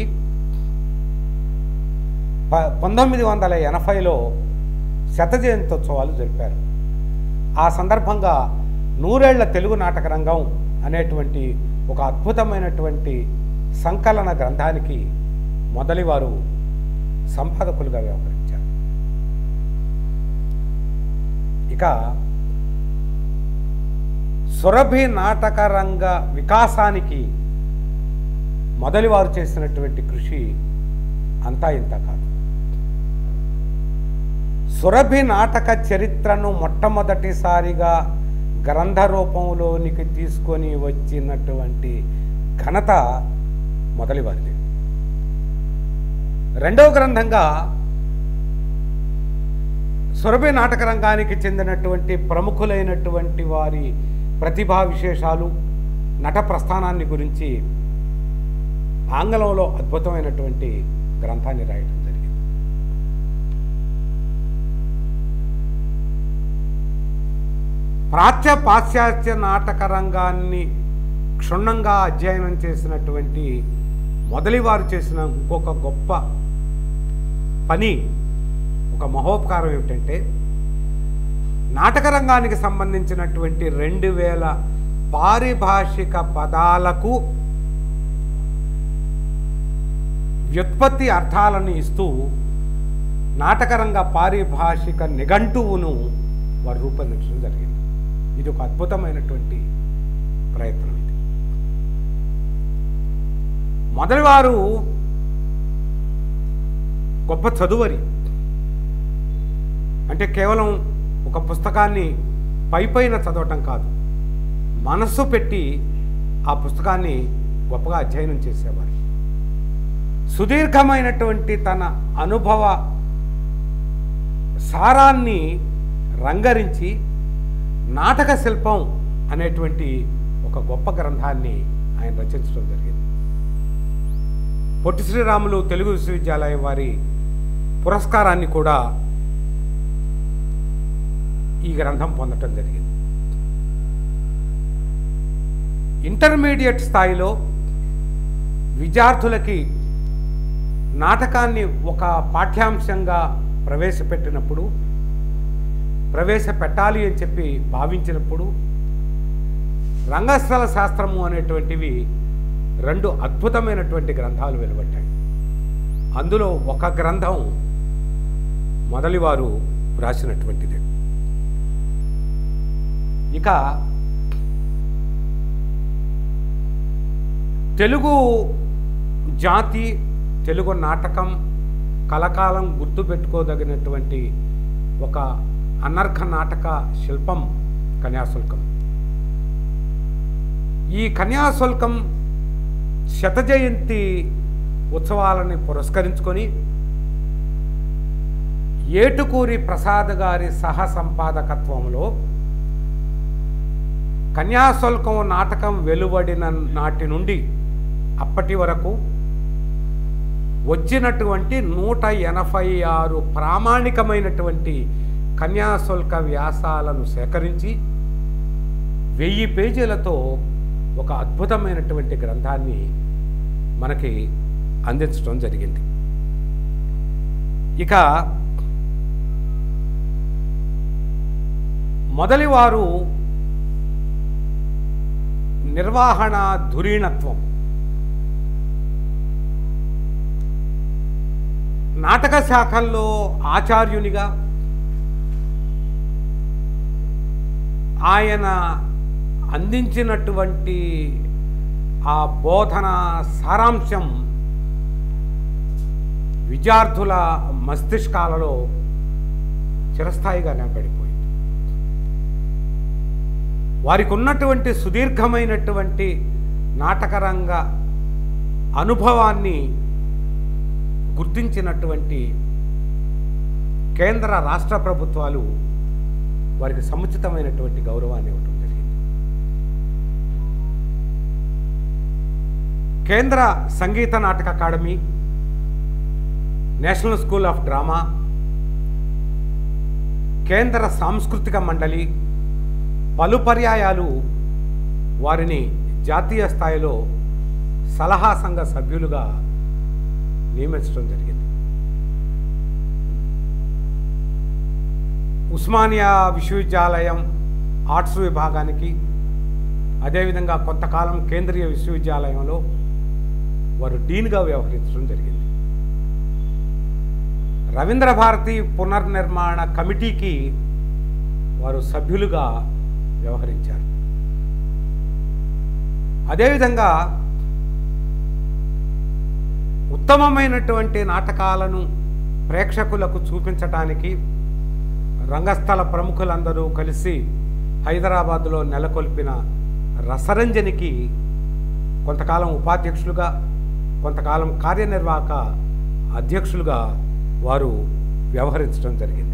ప పంతొమ్మిది వందల ఎనభైలో శత జయంత్యోత్సవాలు జరిపారు ఆ సందర్భంగా నూరేళ్ల తెలుగు నాటక రంగం అనేటువంటి ఒక అద్భుతమైనటువంటి సంకలన గ్రంథానికి మొదలివారు సంపాదకులుగా వ్యవహరించారు ఇక సురభి నాటక రంగ వికాసానికి మొదలివారు చేసినటువంటి కృషి అంతా ఇంత కాదు సురభి నాటక చరిత్రను మొట్టమొదటిసారిగా గ్రంథ రూపంలోనికి తీసుకొని వచ్చినటువంటి ఘనత మొదలివారిది రెండవ గ్రంథంగా సురభి నాటక రంగానికి చెందినటువంటి ప్రముఖులైనటువంటి వారి ప్రతిభా విశేషాలు నట ప్రస్థానాన్ని గురించి ఆంగ్లంలో అద్భుతమైనటువంటి గ్రంథాన్ని రాయటం జరిగింది ప్రాచ్య పాశ్చాత్య నాటక రంగాన్ని క్షుణ్ణంగా అధ్యయనం చేసినటువంటి మొదలివారు చేసిన ఇంకొక గొప్ప పని ఒక మహోపకారం ఏమిటంటే నాటక రంగానికి సంబంధించినటువంటి రెండు వేల పారిభాషిక పదాలకు వ్యుత్పత్తి అర్థాలను ఇస్తూ నాటకరంగ పారిభాషిక నిఘంటువును వారు రూపొందించడం జరిగింది ఇది ఒక అద్భుతమైనటువంటి ప్రయత్నం ఇది మొదటివారు గొప్ప చదువరి అంటే కేవలం ఒక పుస్తకాన్ని పై పైన చదవటం కాదు మనస్సు పెట్టి ఆ పుస్తకాన్ని గొప్పగా అధ్యయనం చేసేవారు సుదీర్ఘమైనటువంటి తన అనుభవ సారాన్ని రంగరించి నాటక శిల్పం అనేటువంటి ఒక గొప్ప గ్రంథాన్ని ఆయన రచించడం జరిగింది పొట్టి శ్రీరాములు తెలుగు విశ్వవిద్యాలయం వారి పురస్కారాన్ని కూడా ఈ గ్రంథం పొందటం జరిగింది ఇంటర్మీడియట్ స్థాయిలో విద్యార్థులకి నాటకాన్ని ఒక పాఠ్యాంశంగా ప్రవేశపెట్టినప్పుడు ప్రవేశపెట్టాలి అని చెప్పి భావించినప్పుడు రంగస్థల శాస్త్రము అనేటువంటివి రెండు అద్భుతమైనటువంటి గ్రంథాలు వెలువడ్డాయి అందులో ఒక గ్రంథం మొదలివారు రాసినటువంటిది ఇక తెలుగు జాతి తెలుగు నాటకం కలకాలం గుర్తుపెట్టుకోదగినటువంటి ఒక అనర్ఘ నాటక శిల్పం కన్యాశుల్కం ఈ కన్యాశుల్కం శత జయంతి ఉత్సవాలని పురస్కరించుకొని ఏటుకూరి ప్రసాద్ గారి సహ సంపాదకత్వంలో కన్యాశుల్కం నాటకం వెలువడిన నాటి నుండి అప్పటి వరకు వచ్చినటువంటి నూట ఎనభై ఆరు ప్రామాణికమైనటువంటి కన్యాశుల్క వ్యాసాలను సేకరించి వెయ్యి పేజీలతో ఒక అద్భుతమైనటువంటి గ్రంథాన్ని మనకి అందించడం జరిగింది ఇక మొదలివారు నిర్వహణ ధురీణత్వం నాటక శాఖల్లో ఆచార్యునిగా ఆయన అందించినటువంటి ఆ బోధన సారాంశం విద్యార్థుల మస్తిష్కాలలో చిరస్థాయిగా నిలబడిపోయింది వారికి ఉన్నటువంటి సుదీర్ఘమైనటువంటి నాటకరంగ అనుభవాన్ని గుర్తించినటువంటి కేంద్ర రాష్ట్ర ప్రభుత్వాలు వారికి సముచితమైనటువంటి గౌరవాన్ని ఇవ్వటం జరిగింది కేంద్ర సంగీత నాటక academy national school of drama కేంద్ర సాంస్కృతిక మండలి పలు పర్యాయాలు వారిని జాతీయ స్థాయిలో సలహా సంఘ సభ్యులుగా నియమించడం జరిగింది ఉస్మానియా విశ్వవిద్యాలయం ఆర్ట్స్ విభాగానికి అదేవిధంగా కొంతకాలం కేంద్రీయ విశ్వవిద్యాలయంలో వారు డీన్గా వ్యవహరించడం జరిగింది రవీంద్ర భారతి పునర్నిర్మాణ కమిటీకి వారు సభ్యులుగా వ్యవహరించారు అదేవిధంగా ఉత్తమమైనటువంటి నాటకాలను ప్రేక్షకులకు చూపించటానికి రంగస్థల ప్రముఖులందరూ కలిసి హైదరాబాదులో నెలకొల్పిన రసరంజనికి కొంతకాలం ఉపాధ్యక్షులుగా కొంతకాలం కార్యనిర్వాహక అధ్యక్షులుగా వారు వ్యవహరించడం జరిగింది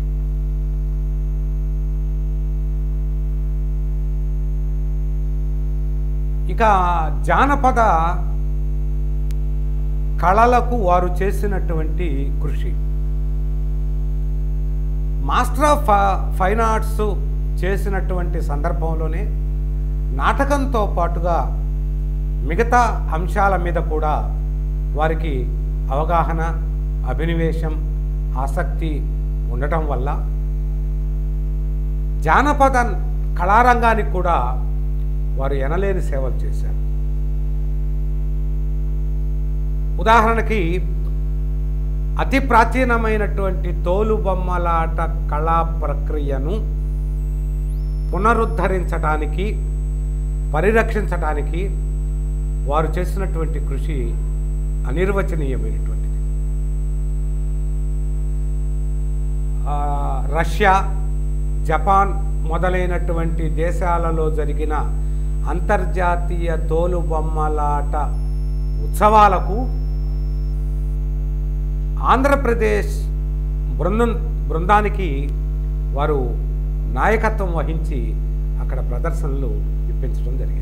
ఇక జానపద కళలకు వారు చేసినటువంటి కృషి మాస్టర్ ఆఫ్ ఫ- ఫైన్ ఆర్ట్స్ చేసినటువంటి సందర్భంలోనే నాటకంతో పాటుగా మిగతా అంశాల మీద కూడా వారికి అవగాహన అభినివేశం ఆసక్తి ఉండటం వల్ల జానపద కళారంగానికి కూడా వారు ఎనలేని సేవలు చేశారు ఉదాహరణకి అతి ప్రాచీనమైనటువంటి తోలుబొమ్మలాట కళా ప్రక్రియను పునరుద్ధరించడానికి పరిరక్షించడానికి వారు చేసినటువంటి కృషి అనిర్వచనీయమైనటువంటిది ఆ, రష్యా జపాన్ మొదలైనటువంటి దేశాలలో జరిగిన అంతర్జాతీయ తోలుబొమ్మలాట ఉత్సవాలకు ఆంధ్రప్రదేశ్ బృందం బృందానికి వారు నాయకత్వం వహించి అక్కడ ప్రదర్శనలు ఇప్పించడం జరిగింది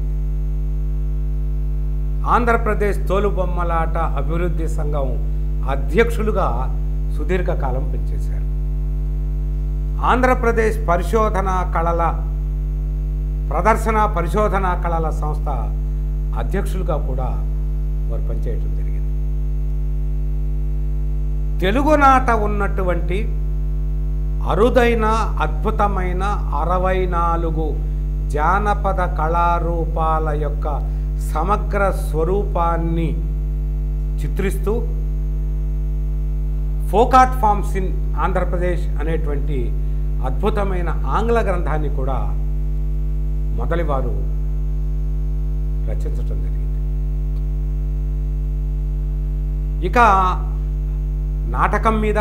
ఆంధ్రప్రదేశ్ తోలుబొమ్మలాట అభివృద్ధి సంఘం అధ్యక్షులుగా సుదీర్ఘకాలం పనిచేశారు ఆంధ్రప్రదేశ్ పరిశోధన కళల ప్రదర్శన పరిశోధన కళల సంస్థ అధ్యక్షులుగా కూడా వారు పనిచేయటం జరిగింది తెలుగునాట ఉన్నటువంటి అరుదైన అద్భుతమైన అరవై నాలుగు జానపద కళారూపాల యొక్క సమగ్ర స్వరూపాన్ని చిత్రిస్తూ ఫోకాట్ ఫార్మ్స్ ఇన్ ఆంధ్రప్రదేశ్ అనేటువంటి అద్భుతమైన ఆంగ్ల గ్రంథాన్ని కూడా మొదలివారు రచించటం జరిగింది ఇక నాటకం మీద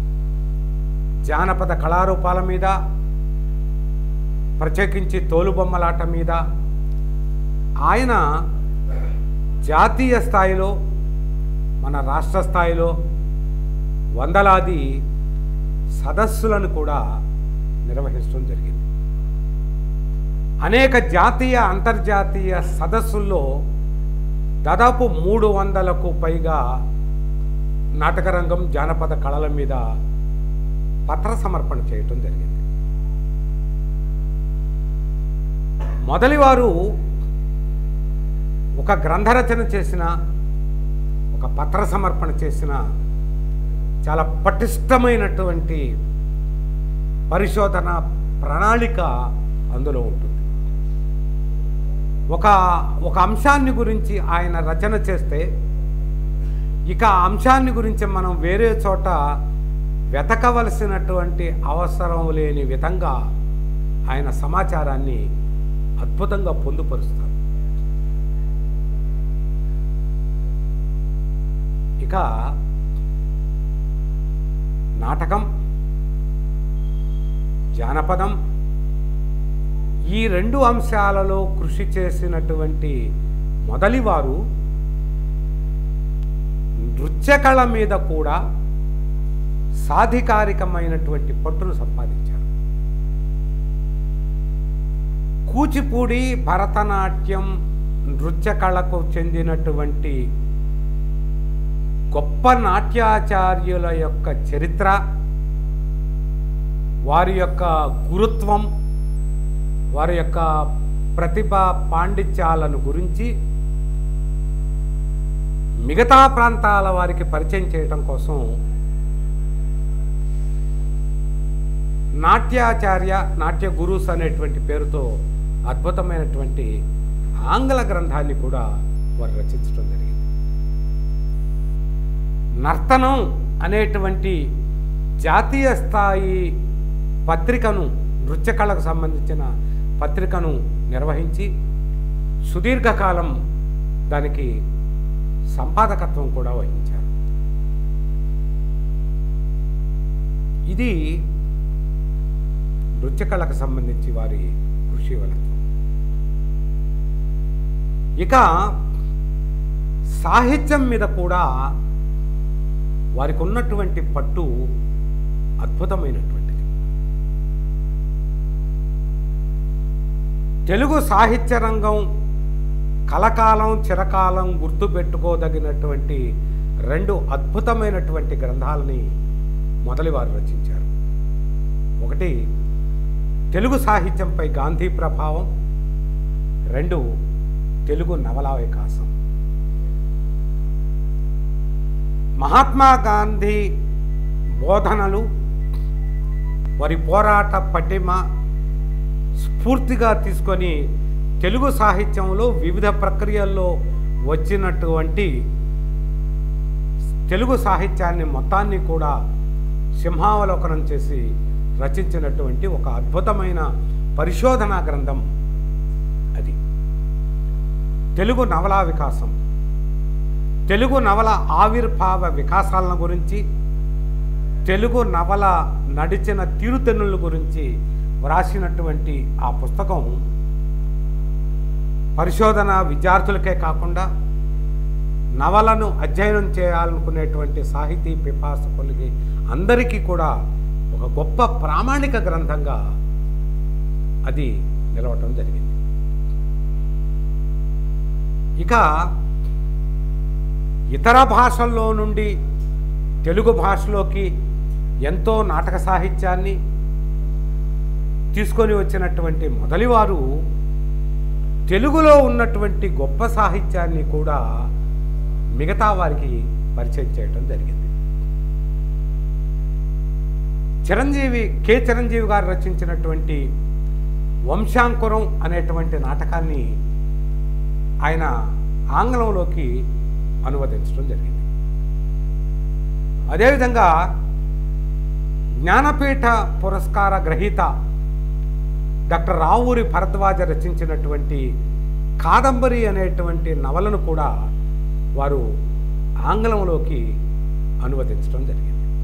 జానపద కళారూపాల మీద ప్రత్యేకించి తోలుబొమ్మలాట మీద ఆయన జాతీయ స్థాయిలో మన రాష్ట్ర స్థాయిలో వందలాది సదస్సులను కూడా నిర్వహించడం జరిగింది అనేక జాతీయ అంతర్జాతీయ సదస్సుల్లో దాదాపు మూడు వందలకు పైగా నాటకరంగం జానపద కళల మీద పత్ర సమర్పణ చేయటం జరిగింది మొదలివారు ఒక గ్రంథరచన చేసిన ఒక పత్ర సమర్పణ చేసిన చాలా పటిష్టమైనటువంటి పరిశోధన ప్రణాళిక అందులో ఉంటుంది ఒక ఒక అంశాన్ని గురించి ఆయన రచన చేస్తే ఇక ఆ అంశాన్ని గురించి మనం వేరే చోట వెతకవలసినటువంటి అవసరం లేని విధంగా ఆయన సమాచారాన్ని అద్భుతంగా పొందుపరుస్తారు ఇక నాటకం జానపదం ఈ రెండు అంశాలలో కృషి చేసినటువంటి మొదలివారు నృత్యకళ మీద కూడా సాధికారికమైనటువంటి పట్టును సంపాదించారు కూచిపూడి భరతనాట్యం నృత్య కళకు చెందినటువంటి గొప్ప నాట్యాచార్యుల యొక్క చరిత్ర వారి యొక్క గురుత్వం వారి యొక్క ప్రతిభ పాండిత్యాలను గురించి మిగతా ప్రాంతాల వారికి పరిచయం చేయడం కోసం నాట్యాచార్య నాట్య గురుస్ అనేటువంటి పేరుతో అద్భుతమైనటువంటి ఆంగ్ల గ్రంథాన్ని కూడా వారు రచించడం జరిగింది నర్తనం అనేటువంటి జాతీయ స్థాయి పత్రికను నృత్య కళకు సంబంధించిన పత్రికను నిర్వహించి సుదీర్ఘకాలం దానికి సంపాదకత్వం కూడా వహించారు ఇది నృత్య కళకు సంబంధించి వారి కృషి వలత్వం ఇక సాహిత్యం మీద కూడా వారికి ఉన్నటువంటి పట్టు అద్భుతమైనటువంటిది తెలుగు సాహిత్య రంగం కలకాలం చిరకాలం గుర్తుపెట్టుకోదగినటువంటి రెండు అద్భుతమైనటువంటి గ్రంథాలని మొదలు వారు రచించారు ఒకటి తెలుగు సాహిత్యంపై గాంధీ ప్రభావం రెండు తెలుగు నవలా వికాసం మహాత్మా గాంధీ బోధనలు వారి పోరాట పటిమ స్ఫూర్తిగా తీసుకొని తెలుగు సాహిత్యంలో వివిధ ప్రక్రియల్లో వచ్చినటువంటి తెలుగు సాహిత్యాన్ని మొత్తాన్ని కూడా సింహావలోకనం చేసి రచించినటువంటి ఒక అద్భుతమైన పరిశోధనా గ్రంథం అది తెలుగు నవలా వికాసం తెలుగు నవల ఆవిర్భావ వికాసాలను గురించి తెలుగు నవల నడిచిన తీరుతెన్నుల గురించి వ్రాసినటువంటి ఆ పుస్తకం పరిశోధన విద్యార్థులకే కాకుండా నవలను అధ్యయనం చేయాలనుకునేటువంటి సాహితీ పిపాసకులకి అందరికీ కూడా ఒక గొప్ప ప్రామాణిక గ్రంథంగా అది నిలవటం జరిగింది ఇక ఇతర భాషల్లో నుండి తెలుగు భాషలోకి ఎంతో నాటక సాహిత్యాన్ని తీసుకొని వచ్చినటువంటి మొదలివారు తెలుగులో ఉన్నటువంటి గొప్ప సాహిత్యాన్ని కూడా మిగతా వారికి పరిచయం చేయటం జరిగింది చిరంజీవి కె చిరంజీవి గారు రచించినటువంటి వంశాంకురం అనేటువంటి నాటకాన్ని ఆయన ఆంగ్లంలోకి అనువదించడం జరిగింది అదేవిధంగా జ్ఞానపీఠ పురస్కార గ్రహీత డాక్టర్ రావూరి భరద్వాజ రచించినటువంటి కాదంబరి అనేటువంటి నవలను కూడా వారు ఆంగ్లంలోకి అనువదించడం జరిగింది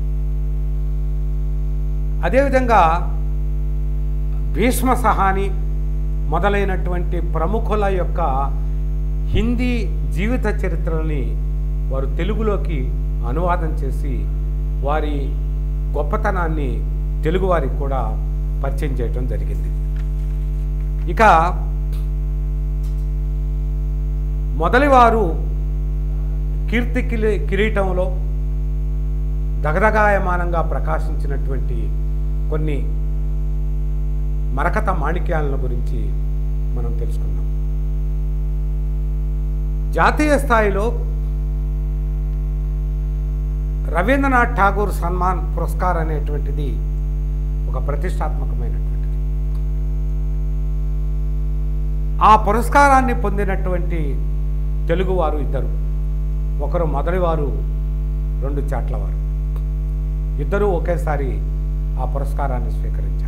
అదేవిధంగా భీష్మ సహాని మొదలైనటువంటి ప్రముఖుల యొక్క హిందీ జీవిత చరిత్రల్ని వారు తెలుగులోకి అనువాదం చేసి వారి గొప్పతనాన్ని తెలుగువారికి కూడా పరిచయం చేయటం జరిగింది ఇక మొదలివారు కీర్తి కిలి- కిరీటంలో దగదగాయమానంగా ప్రకాశించినటువంటి కొన్ని మరకత మాణిక్యాలను గురించి మనం తెలుసుకుందాం జాతీయ స్థాయిలో రవీంద్రనాథ్ ఠాగూర్ సన్మాన్ పురస్కార్ అనేటువంటిది ఒక ప్రతిష్టాత్మకమైనటువంటిది ఆ పురస్కారాన్ని పొందినటువంటి తెలుగువారు ఇద్దరు ఒకరు మొదటివారు రెండు చాట్లవారు ఇద్దరూ ఒకేసారి ఆ పురస్కారాన్ని స్వీకరించారు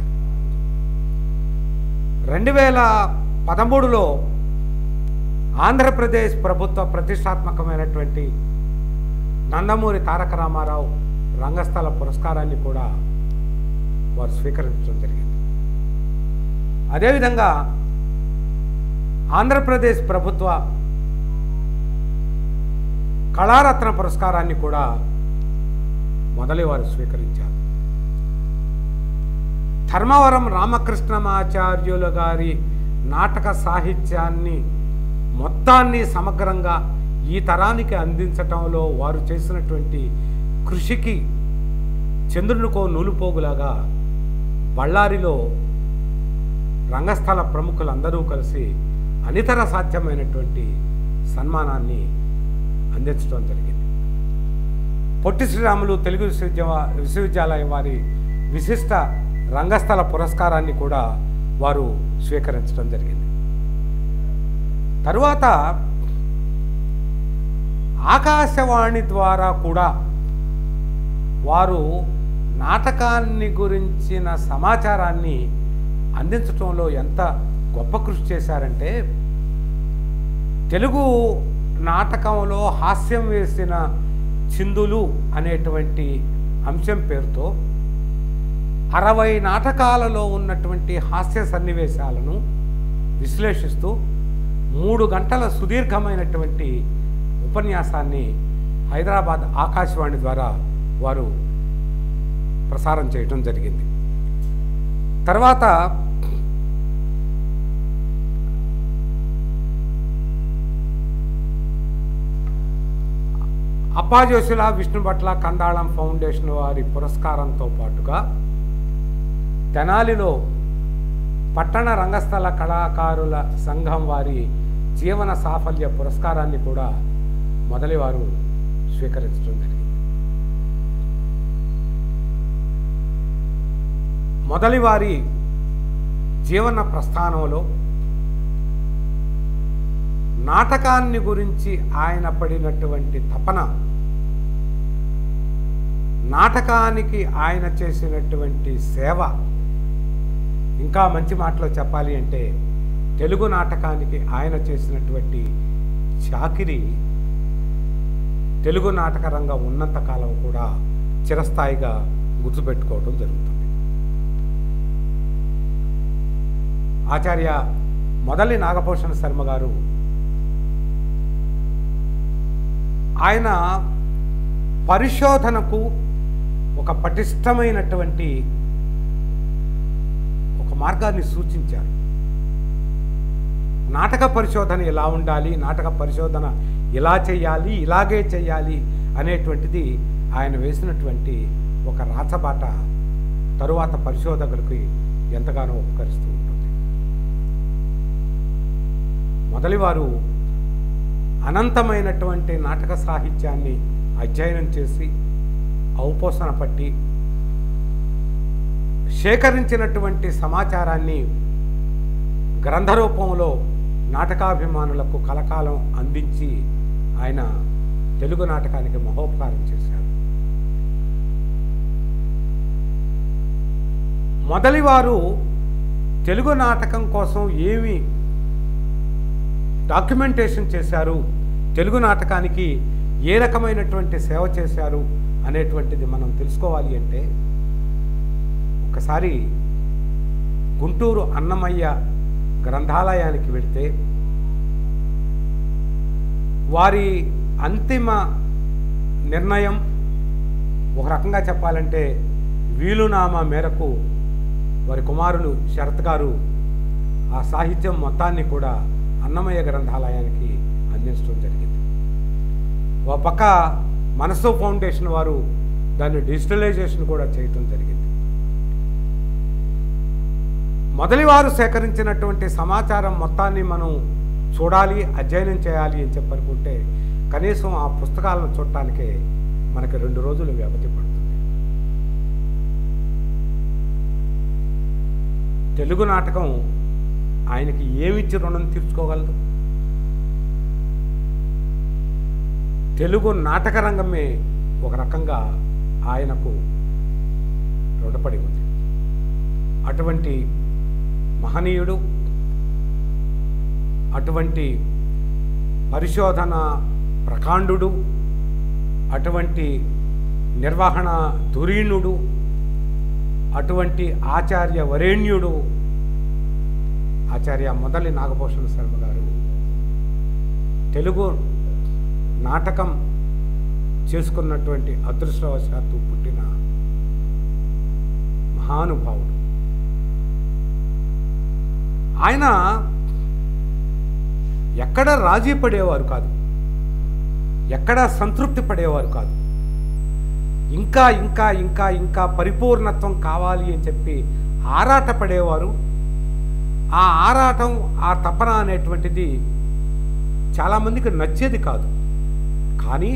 రెండు వేల పదమూడులో ఆంధ్రప్రదేశ్ ప్రభుత్వ ప్రతిష్టాత్మకమైనటువంటి నందమూరి తారక రామారావు రంగస్థల పురస్కారాన్ని కూడా వారు స్వీకరించడం జరిగింది అదేవిధంగా ఆంధ్రప్రదేశ్ ప్రభుత్వ కళారత్న పురస్కారాన్ని కూడా మొదలు వారు స్వీకరించారు ధర్మవరం రామకృష్ణమాచార్యుల గారి నాటక సాహిత్యాన్ని మొత్తాన్ని సమగ్రంగా ఈ తరానికి అందించటంలో వారు చేసినటువంటి కృషికి చంద్రునికో నూలుపోగులాగా బళ్ళారిలో రంగస్థల ప్రముఖులందరూ కలిసి అనితర సాధ్యమైనటువంటి సన్మానాన్ని అందించడం జరిగింది పొట్టి శ్రీరాములు తెలుగు విశ్వవిద్యా విశ్వవిద్యాలయం వారి విశిష్ట రంగస్థల పురస్కారాన్ని కూడా వారు స్వీకరించడం జరిగింది తరువాత ఆకాశవాణి ద్వారా కూడా వారు నాటకాన్ని గురించిన సమాచారాన్ని అందించడంలో ఎంత గొప్ప కృషి చేశారంటే తెలుగు నాటకంలో హాస్యం వేసిన చిందులు అనేటువంటి అంశం పేరుతో అరవై నాటకాలలో ఉన్నటువంటి హాస్య సన్నివేశాలను విశ్లేషిస్తూ మూడు గంటల సుదీర్ఘమైనటువంటి ఉపన్యాసాన్ని హైదరాబాద్ ఆకాశవాణి ద్వారా వారు ప్రసారం చేయటం జరిగింది తర్వాత అప్పాజోషుల విష్ణుభట్ల కందాళం ఫౌండేషన్ వారి పురస్కారంతో పాటుగా తెనాలిలో పట్టణ రంగస్థల కళాకారుల సంఘం వారి జీవన సాఫల్య పురస్కారాన్ని కూడా మొదలివారు స్వీకరించడం జరిగింది మొదలివారి జీవన ప్రస్థానంలో నాటకాన్ని గురించి ఆయన పడినటువంటి తపన నాటకానికి ఆయన చేసినటువంటి సేవ ఇంకా మంచి మాటలో చెప్పాలి అంటే తెలుగు నాటకానికి ఆయన చేసినటువంటి చాకిరి తెలుగు నాటక రంగం ఉన్నంత కాలం కూడా చిరస్థాయిగా గుర్తుపెట్టుకోవడం జరుగుతుంది ఆచార్య మొదలి నాగభూషణ శర్మ గారు ఆయన పరిశోధనకు ఒక పటిష్టమైనటువంటి ఒక మార్గాన్ని సూచించారు నాటక పరిశోధన ఎలా ఉండాలి నాటక పరిశోధన ఇలా చేయాలి ఇలాగే చేయాలి అనేటువంటిది ఆయన వేసినటువంటి ఒక రాచబాట తరువాత పరిశోధకులకి ఎంతగానో ఉపకరిస్తూ ఉంటుంది మొదలివారు అనంతమైనటువంటి నాటక సాహిత్యాన్ని అధ్యయనం చేసి ఔపోసన పట్టి సేకరించినటువంటి సమాచారాన్ని గ్రంథ రూపంలో నాటకాభిమానులకు కలకాలం అందించి ఆయన తెలుగు నాటకానికి మహోపకారం చేశారు మొదలివారు తెలుగు నాటకం కోసం ఏమి డాక్యుమెంటేషన్ చేశారు తెలుగు నాటకానికి ఏ రకమైనటువంటి సేవ చేశారు అనేటువంటిది మనం తెలుసుకోవాలి అంటే ఒకసారి గుంటూరు అన్నమయ్య గ్రంథాలయానికి వెళితే వారి అంతిమ నిర్ణయం ఒక రకంగా చెప్పాలంటే వీలునామా మేరకు వారి కుమారులు శరత్ గారు ఆ సాహిత్యం మొత్తాన్ని కూడా అన్నమయ్య గ్రంథాలయానికి అందించడం జరిగింది ఓ పక్క మనసు ఫౌండేషన్ వారు దాన్ని డిజిటలైజేషన్ కూడా చేయటం జరిగింది మొదలివారు సేకరించినటువంటి సమాచారం మొత్తాన్ని మనం చూడాలి అధ్యయనం చేయాలి అని చెప్పనుకుంటే కనీసం ఆ పుస్తకాలను చూడటానికే మనకి రెండు రోజులు వ్యవధి పడుతుంది తెలుగు నాటకం ఆయనకి ఏమిచ్చి రుణం తీర్చుకోగలదు తెలుగు నాటక రంగమే ఒక రకంగా ఆయనకు రుణపడి ఉంది అటువంటి మహనీయుడు అటువంటి పరిశోధన ప్రకాండుడు అటువంటి నిర్వహణ ధురీణుడు అటువంటి ఆచార్య వరేణ్యుడు ఆచార్య మొదలి నాగభూషణ శర్మ గారు తెలుగు నాటకం చేసుకున్నటువంటి అదృష్టవశాత్తు పుట్టిన మహానుభావుడు ఆయన ఎక్కడ రాజీ పడేవారు కాదు ఎక్కడ సంతృప్తి పడేవారు కాదు ఇంకా ఇంకా ఇంకా ఇంకా పరిపూర్ణత్వం కావాలి అని చెప్పి ఆరాట పడేవారు ఆ ఆరాటం ఆ తపన అనేటువంటిది చాలామందికి నచ్చేది కాదు కానీ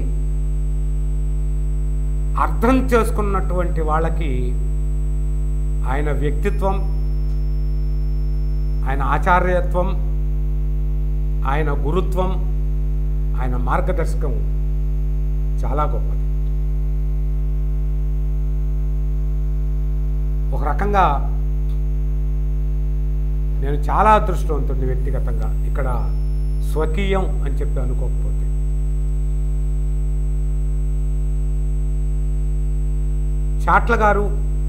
అర్థం చేసుకున్నటువంటి వాళ్ళకి ఆయన వ్యక్తిత్వం ఆయన ఆచార్యత్వం ఆయన గురుత్వం ఆయన మార్గదర్శకం చాలా గొప్పది ఒక రకంగా నేను చాలా అదృష్టవంతుడిని వ్యక్తిగతంగా ఇక్కడ స్వకీయం అని చెప్పి అనుకోకపోతే చాట్ల గారు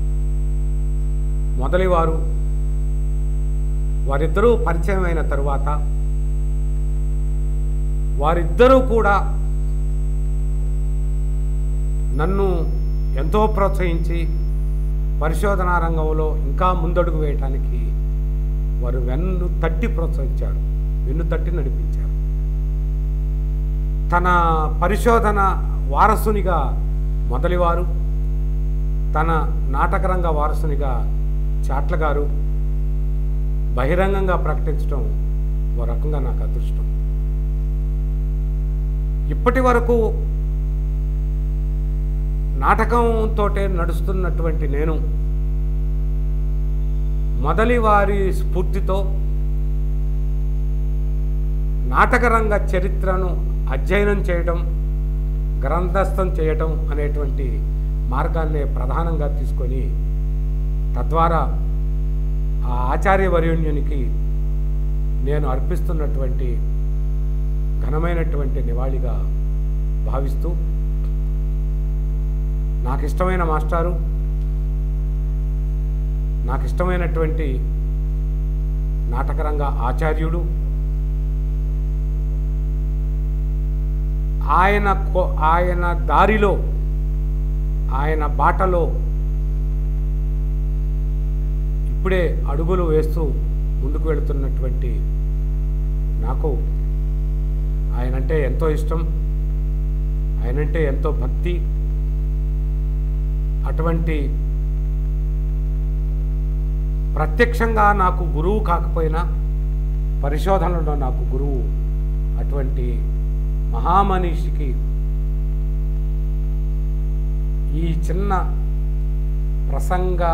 మొదలివారు వారిద్దరూ పరిచయం అయిన తరువాత వారిద్దరూ కూడా నన్ను ఎంతో ప్రోత్సహించి పరిశోధనా రంగంలో ఇంకా ముందడుగు వేయటానికి వారు వెన్ను తట్టి ప్రోత్సహించారు వెన్ను తట్టి నడిపించారు తన పరిశోధన వారసునిగా మొదలివారు తన నాటకరంగ వారసునిగా చాట్ల గారు బహిరంగంగా ప్రకటించడం ఓ రకంగా నాకు అదృష్టం ఇప్పటి వరకు నాటకంతో నడుస్తున్నటువంటి నేను మొదలి వారి స్ఫూర్తితో నాటకరంగ చరిత్రను అధ్యయనం చేయడం గ్రంథస్థం చేయటం అనేటువంటి మార్గాన్ని ప్రధానంగా తీసుకొని తద్వారా ఆ ఆచార్య వర్యుణ్యునికి నేను అర్పిస్తున్నటువంటి ఘనమైనటువంటి నివాళిగా భావిస్తూ నాకు ఇష్టమైన మాస్టారు నాకు ఇష్టమైనటువంటి నాటకరంగ ఆచార్యుడు ఆయన కొ- ఆయన దారిలో ఆయన బాటలో ఇప్పుడే అడుగులు వేస్తూ ముందుకు వెళుతున్నటువంటి నాకు ఆయనంటే ఎంతో ఇష్టం ఆయనంటే ఎంతో భక్తి అటువంటి ప్రత్యక్షంగా నాకు గురువు కాకపోయినా పరిశోధనలో నాకు గురువు అటువంటి మహామనిషికి ఈ చిన్న ప్రసంగ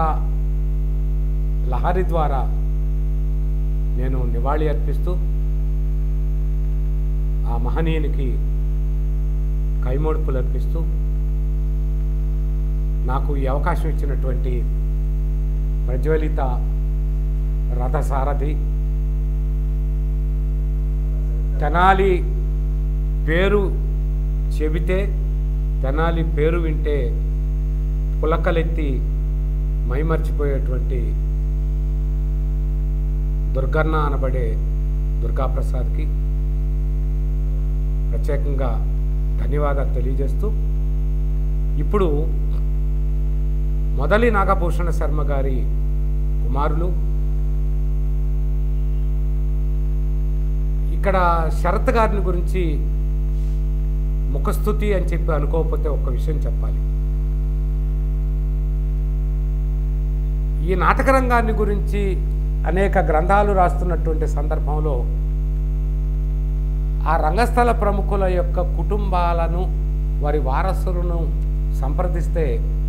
లహరి ద్వారా నేను నివాళి అర్పిస్తూ ఆ మహనీయునికి కైమోడుపులు అర్పిస్తూ నాకు ఈ అవకాశం ఇచ్చినటువంటి ప్రజ్వలిత రథసారథి తెనాలి పేరు చెబితే తెనాలి పేరు వింటే పులకలెత్తి మైమర్చిపోయేటువంటి దుర్గన్న అనబడే దుర్గాప్రసాద్కి ప్రత్యేకంగా ధన్యవాదాలు తెలియజేస్తూ ఇప్పుడు మొదలి నాగభూషణ శర్మ గారి కుమారులు ఇక్కడ శరత్ గారిని గురించి ముఖస్థుతి అని చెప్పి అనుకోకపోతే ఒక విషయం చెప్పాలి ఈ నాటక రంగాన్ని గురించి అనేక గ్రంథాలు రాస్తున్నటువంటి సందర్భంలో ఆ రంగస్థల ప్రముఖుల యొక్క కుటుంబాలను వారి వారసులను సంప్రదిస్తే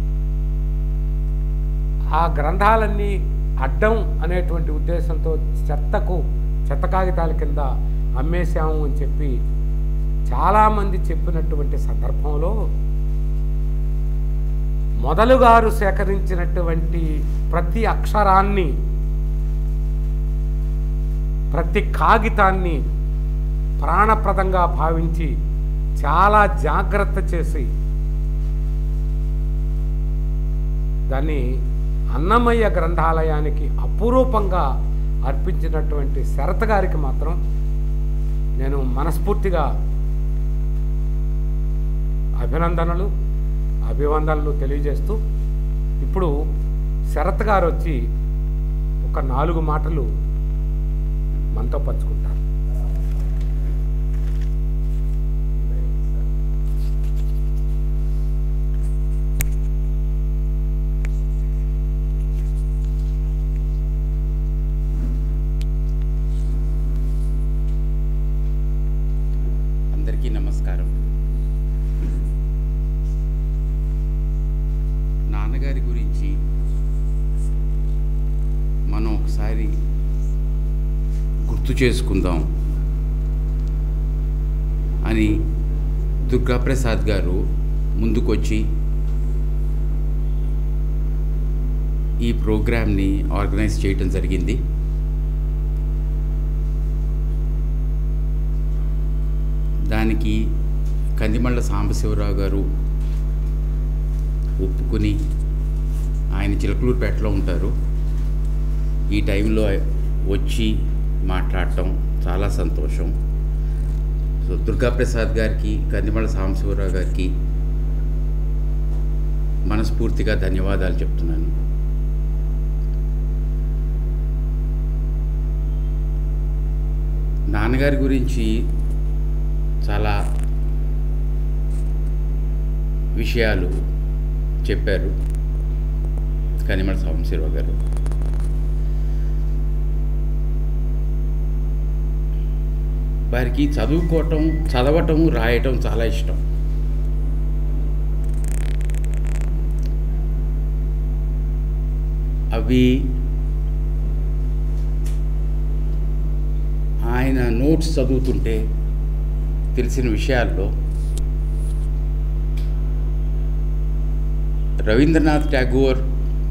ఆ గ్రంథాలన్నీ అడ్డం అనేటువంటి ఉద్దేశంతో చెత్తకు చెత్త కాగితాల కింద అమ్మేశాము అని చెప్పి చాలామంది చెప్పినటువంటి సందర్భంలో మొదలుగారు సేకరించినటువంటి ప్రతి అక్షరాన్ని ప్రతి కాగితాన్ని ప్రాణప్రదంగా భావించి చాలా జాగ్రత్త చేసి దాన్ని అన్నమయ్య గ్రంథాలయానికి అపురూపంగా అర్పించినటువంటి శరత్ గారికి మాత్రం నేను మనస్ఫూర్తిగా అభినందనలు అభివందనలు తెలియజేస్తూ ఇప్పుడు శరత్ గారు వచ్చి ఒక నాలుగు మాటలు మనతో పంచుకుంటారు అందరికీ నమస్కారం నాన్నగారి గురించి మనం ఒకసారి గుర్తు చేసుకుందాం అని దుర్గాప్రసాద్ గారు ముందుకొచ్చి ఈ ప్రోగ్రామ్ని ఆర్గనైజ్ చేయటం జరిగింది దానికి కందిమళ్ళ సాంబశివరావు గారు ఒప్పుకుని ఆయన చిలకలూరుపేటలో ఉంటారు ఈ టైంలో వచ్చి మాట్లాడటం చాలా సంతోషం సో దుర్గాప్రసాద్ గారికి కందిమళ్ళ సాంబశివరావు గారికి మనస్ఫూర్తిగా ధన్యవాదాలు చెప్తున్నాను నాన్నగారి గురించి చాలా విషయాలు చెప్పారు కనిమల సాంబశివరావు గారు వారికి చదువుకోవటం చదవటం రాయటం చాలా ఇష్టం అవి ఆయన నోట్స్ చదువుతుంటే తెలిసిన విషయాల్లో రవీంద్రనాథ్ ఠాగూర్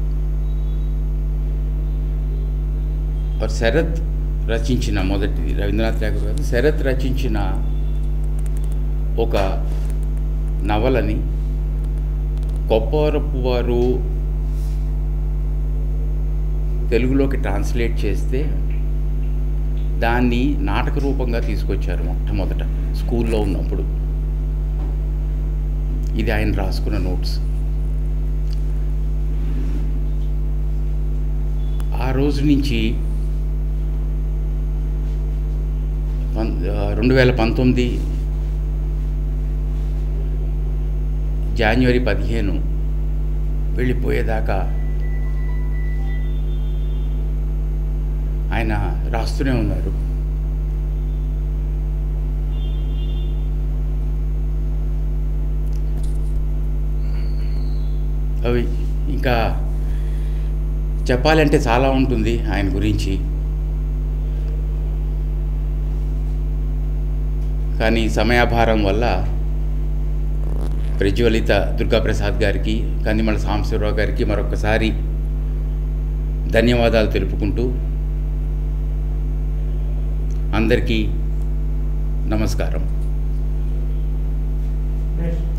ఆర్ శరత్ రచించిన మొదటిది రవీంద్రనాథ్ ఠాగూర్ కాదు శరత్ రచించిన ఒక నవలని కొప్పవరపు వారు తెలుగులోకి ట్రాన్స్లేట్ చేస్తే దాన్ని నాటక రూపంగా తీసుకొచ్చారు మొట్టమొదట స్కూల్లో ఉన్నప్పుడు ఇది ఆయన రాసుకున్న నోట్స్ ఆ రోజు నుంచి పం- ఆ, రెండు వేల పంతొమ్మిది జాన్వరి పదిహేను వెళ్ళిపోయేదాకా ఆయన రాస్తూనే ఉన్నారు అవి ఇంకా చెప్పాలంటే చాలా ఉంటుంది ఆయన గురించి కానీ సమయాభారం వల్ల ప్రజ్వలిత దుర్గాప్రసాద్ గారికి కందిమల సాంబశివరావు గారికి మరొకసారి ధన్యవాదాలు తెలుపుకుంటూ అందరికీ నమస్కారం నెక్స్ట్